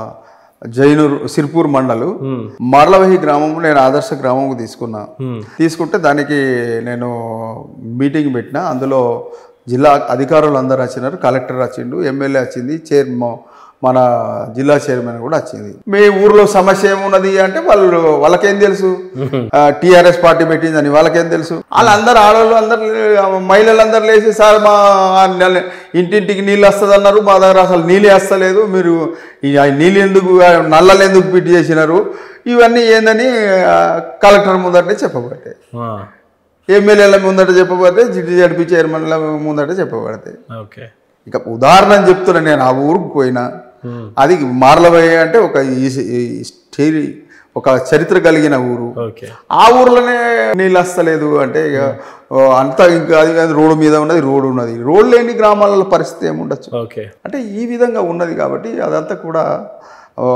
జైనూర్ సిర్పూర్ మండలు మర్లవహి గ్రామం నేను ఆదర్శ గ్రామం తీసుకున్నా Hmm. తీసుకుంటే దానికి నేను మీటింగ్ పెట్టిన అందులో జిల్లా అధికారులు అందరు వచ్చినారు కలెక్టర్ వచ్చిండు ఎమ్మెల్యే వచ్చింది చైర్ మన జిల్లా చైర్మన్ కూడా వచ్చింది మీ ఊర్లో సమస్య ఏమున్నది అంటే వాళ్ళు వాళ్ళకేం తెలుసు టిఆర్ఎస్ పార్టీ పెట్టిందని వాళ్ళకేం తెలుసు వాళ్ళందరూ ఆడవాళ్ళు అందరు మహిళలందరూ లేచి సార్ మా నెల- ఇంటింటికి నీళ్ళు వస్తుంది అన్నారు మా దగ్గర అసలు నీళ్ళే వస్తలేదు మీరు ఈ ఆ నీళ్ళు ఎందుకు ఆ నల్లలు ఎందుకు పిట్టి చేసినారు ఇవన్నీ ఏందని ఆ, కలెక్టర్ ముందటే చెప్పబడతాయి ఆ, ఎమ్మెల్యేల ముందట చెప్పబడితే జిడ్డి చైర్మన్ల ముందట చెప్పబడతాయి ఓకే ఇక ఉదాహరణ చెప్తున్నా నేను ఆ ఊరికి పోయినా అది మార్లవయ్య అంటే ఒక ఈ- ఈ స్టేరి ఒక చరిత్ర కలిగిన ఊరు ఓకే ఆ ఊర్లోనే నీళ్ళు వస్తలేదు అంటే ఇక ఓ, అంతా ఇంకా అది కాదు రోడ్డు మీద ఉన్నది రోడ్డు ఉన్నది రోడ్డు లేని గ్రామాలలో పరిస్థితి ఏముండొచ్చు ఓకే అంటే ఈ విధంగా ఉన్నది కాబట్టి అదంతా కూడా ఓ,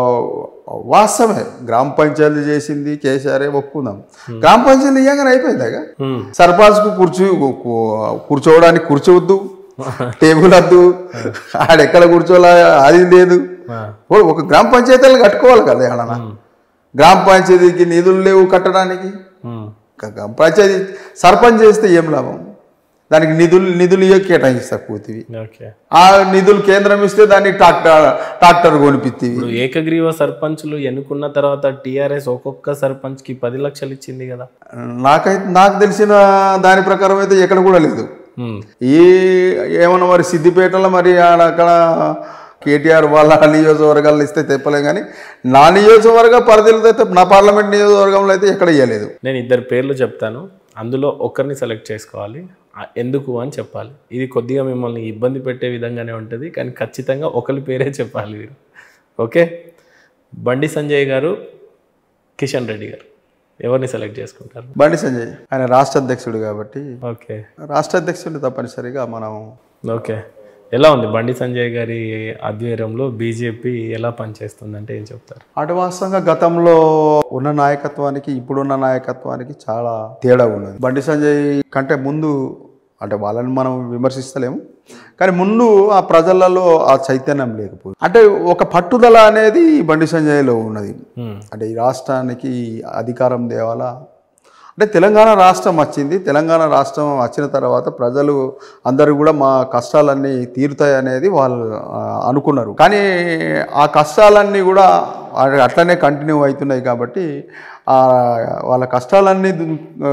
వాస్తవమే గ్రామ పంచాయతీ చేసింది కేసీఆర్ ఒప్పుకుందాం గ్రామ పంచాయతీ ఇయ్యంగానే అయిపోయిందాగా Hmm. సర్పంచ్కు కూర్చో కూ- కూర్చోవడానికి కూర్చోవద్దు టేబుల్ వద్దు ఆడెక్కడ కూర్చోలే అది లేదు ఆ, ఓ- ఒక గ్రామ పంచాయతీలు కట్టుకోవాలి కదా ఏడన్నా గ్రామ పంచాయతీకి నిధులు లేవు కట్టడానికి ఉమ్, క- గ్రామ పంచాయతీ సర్పంచ్ చేస్తే ఏం లాభం దానికి నిధులు నిధులు ఇయ్య కేటాయిస్తారు పూర్తివి ఓకే ఆ నిధులు కేంద్రం ఇస్తే దానికి ట్రాక్టర్ ట్రాక్టర్ కొనిపిత్తివి ఇప్పుడు ఏకగ్రీవ సర్పంచులు ఎన్నుకున్న తర్వాత టీఆర్ఎస్ ఒక్కొక్క సర్పంచ్ కి పది లక్షలు ఇచ్చింది కదా నాకైతే నాకు తెలిసిన దాని ప్రకారం అయితే ఎక్కడ కూడా లేదు ఉమ్, ఈ ఏమన్నా మరి సిద్దిపేటలో మరి ఆడ అక్కడ కేటీఆర్ వాళ్ళ నియోజకవర్గాలు ఇస్తే తెప్పలేం కానీ నా నియోజకవర్గ పరిధిలో అయితే నా పార్లమెంట్ నియోజకవర్గంలో అయితే ఎక్కడ ఇవ్వలేదు నేను ఇద్దరు పేర్లు చెప్తాను అందులో ఒకరిని సెలెక్ట్ చేసుకోవాలి ఆ, ఎందుకు అని చెప్పాలి ఇది కొద్దిగా మిమ్మల్ని ఇబ్బంది పెట్టే విధంగానే ఉంటుంది కానీ ఖచ్చితంగా ఒకరి పేరే చెప్పాలి మీరు ఓకే బండి సంజయ్ గారు కిషన్ రెడ్డి గారు ఎవరిని సెలెక్ట్ చేసుకుంటారు బండి సంజయ్ ఆయన రాష్ట్ర అధ్యక్షుడు కాబట్టి ఓకే రాష్ట్ర అధ్యక్షుడు తప్పనిసరిగా మనం ఓకే ఎలా ఉంది బండి సంజయ్ గారి ఆధ్వర్యంలో బీజేపీ ఎలా పనిచేస్తుందంటే ఏం చెప్తారు అటు వాస్తవంగా గతంలో ఉన్న నాయకత్వానికి ఇప్పుడున్న నాయకత్వానికి చాలా తేడా ఉన్నది బండి సంజయ్ కంటే ముందు అంటే వాళ్ళని మనం విమర్శిస్తలేము కానీ ముందు ఆ ప్రజలలో ఆ చైతన్యం లేకపోయింది అంటే ఒక పట్టుదల అనేది బండి సంజయ్లో ఉన్నది ఉమ్, అంటే ఈ రాష్ట్రానికి అధికారం తేవాలా అంటే తెలంగాణ రాష్ట్రం వచ్చింది తెలంగాణ రాష్ట్రం వచ్చిన తర్వాత ప్రజలు అందరూ కూడా మా కష్టాలన్నీ తీరుతాయి అనేది వాళ్ళు ఆ, అనుకున్నారు కానీ ఆ కష్టాలన్నీ కూడా అ- అట్లనే కంటిన్యూ అవుతున్నాయి కాబట్టి ఆ, వాళ్ళ కష్టాలన్నీ దు- ఆ,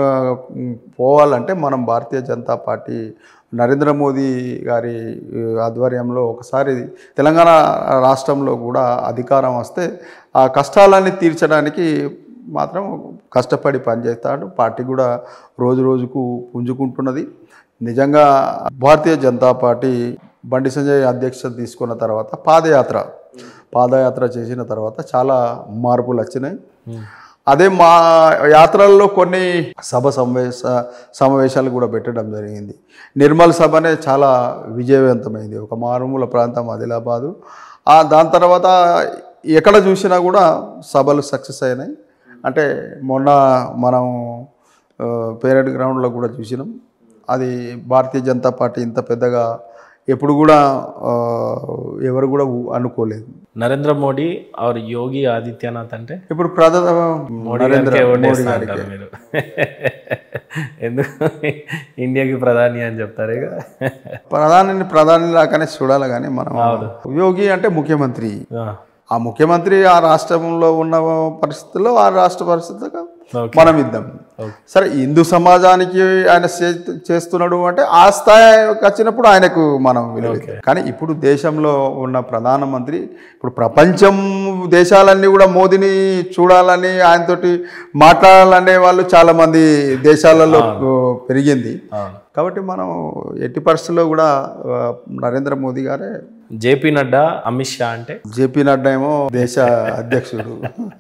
పోవాలంటే మనం భారతీయ జనతా పార్టీ నరేంద్ర మోదీ గారి ఆ, ఆధ్వర్యంలో ఒకసారి తెలంగాణ రాష్ట్రంలో కూడా అధికారం వస్తే ఆ కష్టాలన్నీ తీర్చడానికి మాత్రం కష్టపడి పనిచేస్తాడు పార్టీ కూడా రోజు రోజుకు పుంజుకుంటున్నది నిజంగా భారతీయ జనతా పార్టీ బండి సంజయ్ అధ్యక్షత తీసుకున్న తర్వాత పాదయాత్ర పాదయాత్ర చేసిన తర్వాత చాలా మార్పులు వచ్చినాయి అదే మా యాత్రల్లో కొన్ని సభ సమావేశ సమావేశాలు కూడా పెట్టడం జరిగింది నిర్మల్ సభనే చాలా విజయవంతమైంది ఒక మారుమూల ప్రాంతం ఆదిలాబాదు ఆ దాని తర్వాత ఎక్కడ చూసినా కూడా సభలు సక్సెస్ అయినాయి అంటే మొన్న మనం పేరెడ్ గ్రౌండ్లో కూడా చూసినాం అది భారతీయ జనతా పార్టీ ఇంత పెద్దగా ఎప్పుడు కూడా ఆ, ఎవరు కూడా ఊ- అనుకోలేదు నరేంద్ర మోడీ ఆర్ యోగి ఆదిత్యనాథ్ అంటే ఇప్పుడు ప్రధాన మోడీ నరేంద్ర గారికే మోడీ ఓటేస్తా గారికి అంటారు మీరు ఎందుకు ఇండియాకి ప్రధాని అని చెప్తారు ఇక ప్రధాని ప్రధాని లాగానే చూడాలి కానీ మనం యోగి అంటే ముఖ్యమంత్రి ఆ, ఆ ముఖ్యమంత్రి ఆ రాష్ట్రంలో ఉన్న పరిస్థితుల్లో ఆ రాష్ట్ర పరిస్థితుల్లో Okay. మనం ఇద్దాం సరే హిందూ సమాజానికి ఆయన చే- చేస్తున్నాడు అంటే ఆ స్థాయికి వచ్చినప్పుడు ఆయనకు మనం విలువ ఇద్దాం. కానీ ఇప్పుడు దేశంలో ఉన్న ప్రధానమంత్రి ఇప్పుడు ప్రపంచం దేశాలన్నీ కూడా మోదీని చూడాలని ఆయనతోటి మాట్లాడాలనే వాళ్ళు చాలా మంది దేశాలలో పెరిగింది అవును కాబట్టి మనం ఎట్టి పరిస్థితుల్లో కూడా ఆ, నరేంద్ర మోదీ గారే జేపీ నడ్డా అమిత్ షా అంటే జేపీ నడ్డా ఏమో దేశ అధ్యక్షుడు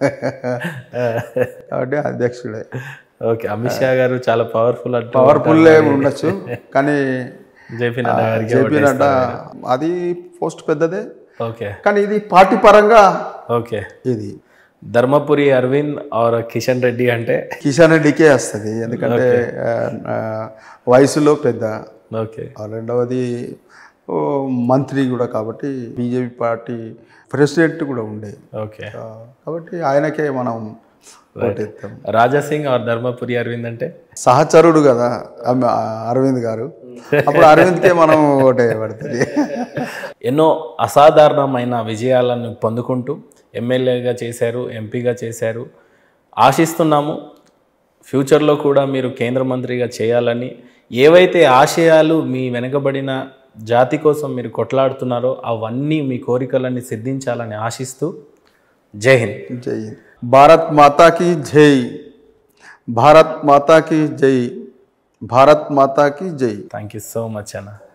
కాబట్టి అధ్యక్షుడే ఓకే అమిత్ షా గారు చాలా పవర్ఫుల్ అంటే పవర్ఫుల్ ఉండొచ్చు కానీ జేపీ నడ్డా గారికి జేపీ నడ్డా అది పోస్ట్ పెద్దదే ఓకే కానీ ఇది పార్టీ పరంగా ఓకే ఇది ధర్మపురి అరవింద్ ఆర్ కిషన్ రెడ్డి అంటే కిషన్ రెడ్డికే వస్తుంది ఎందుకంటే ఆ, ఆ, వయసులో పెద్ద ఓకే ఆ, రెండవది ఓ, మంత్రి కూడా కాబట్టి బీజేపీ పార్టీ ప్రెసిడెంట్ కూడా ఉండే ఓకే ఆ, కాబట్టి ఆయనకే మనం ఓటేస్తాం రాజా సింగ్ ఆర్ ధర్మపురి అరవింద్ అంటే సహచరుడు కదా అమ్మ- అరవింద్ గారు అప్పుడు అరవింద్కే మనం ఓటే పడుతుంది ఎన్నో అసాధారణమైన విజయాలను పొందుకుంటూ ఎమ్మెల్యేగా చేశారు ఎంపీగా చేశారు ఆశిస్తున్నాము ఫ్యూచర్లో కూడా మీరు కేంద్ర మంత్రిగా చేయాలని ఏవైతే ఆశయాలు మీ వెనుకబడిన జాతి కోసం మీరు కొట్లాడుతున్నారో అవన్నీ మీ కోరికలన్నీ సిద్ధించాలని ఆశిస్తూ జై హింద్ జై హింద్. భారత్ మాతా की జై భారత్ మాతా की జై భారత్ మాతా की జై థ్యాంక్ యూ సో మచ్ అన్న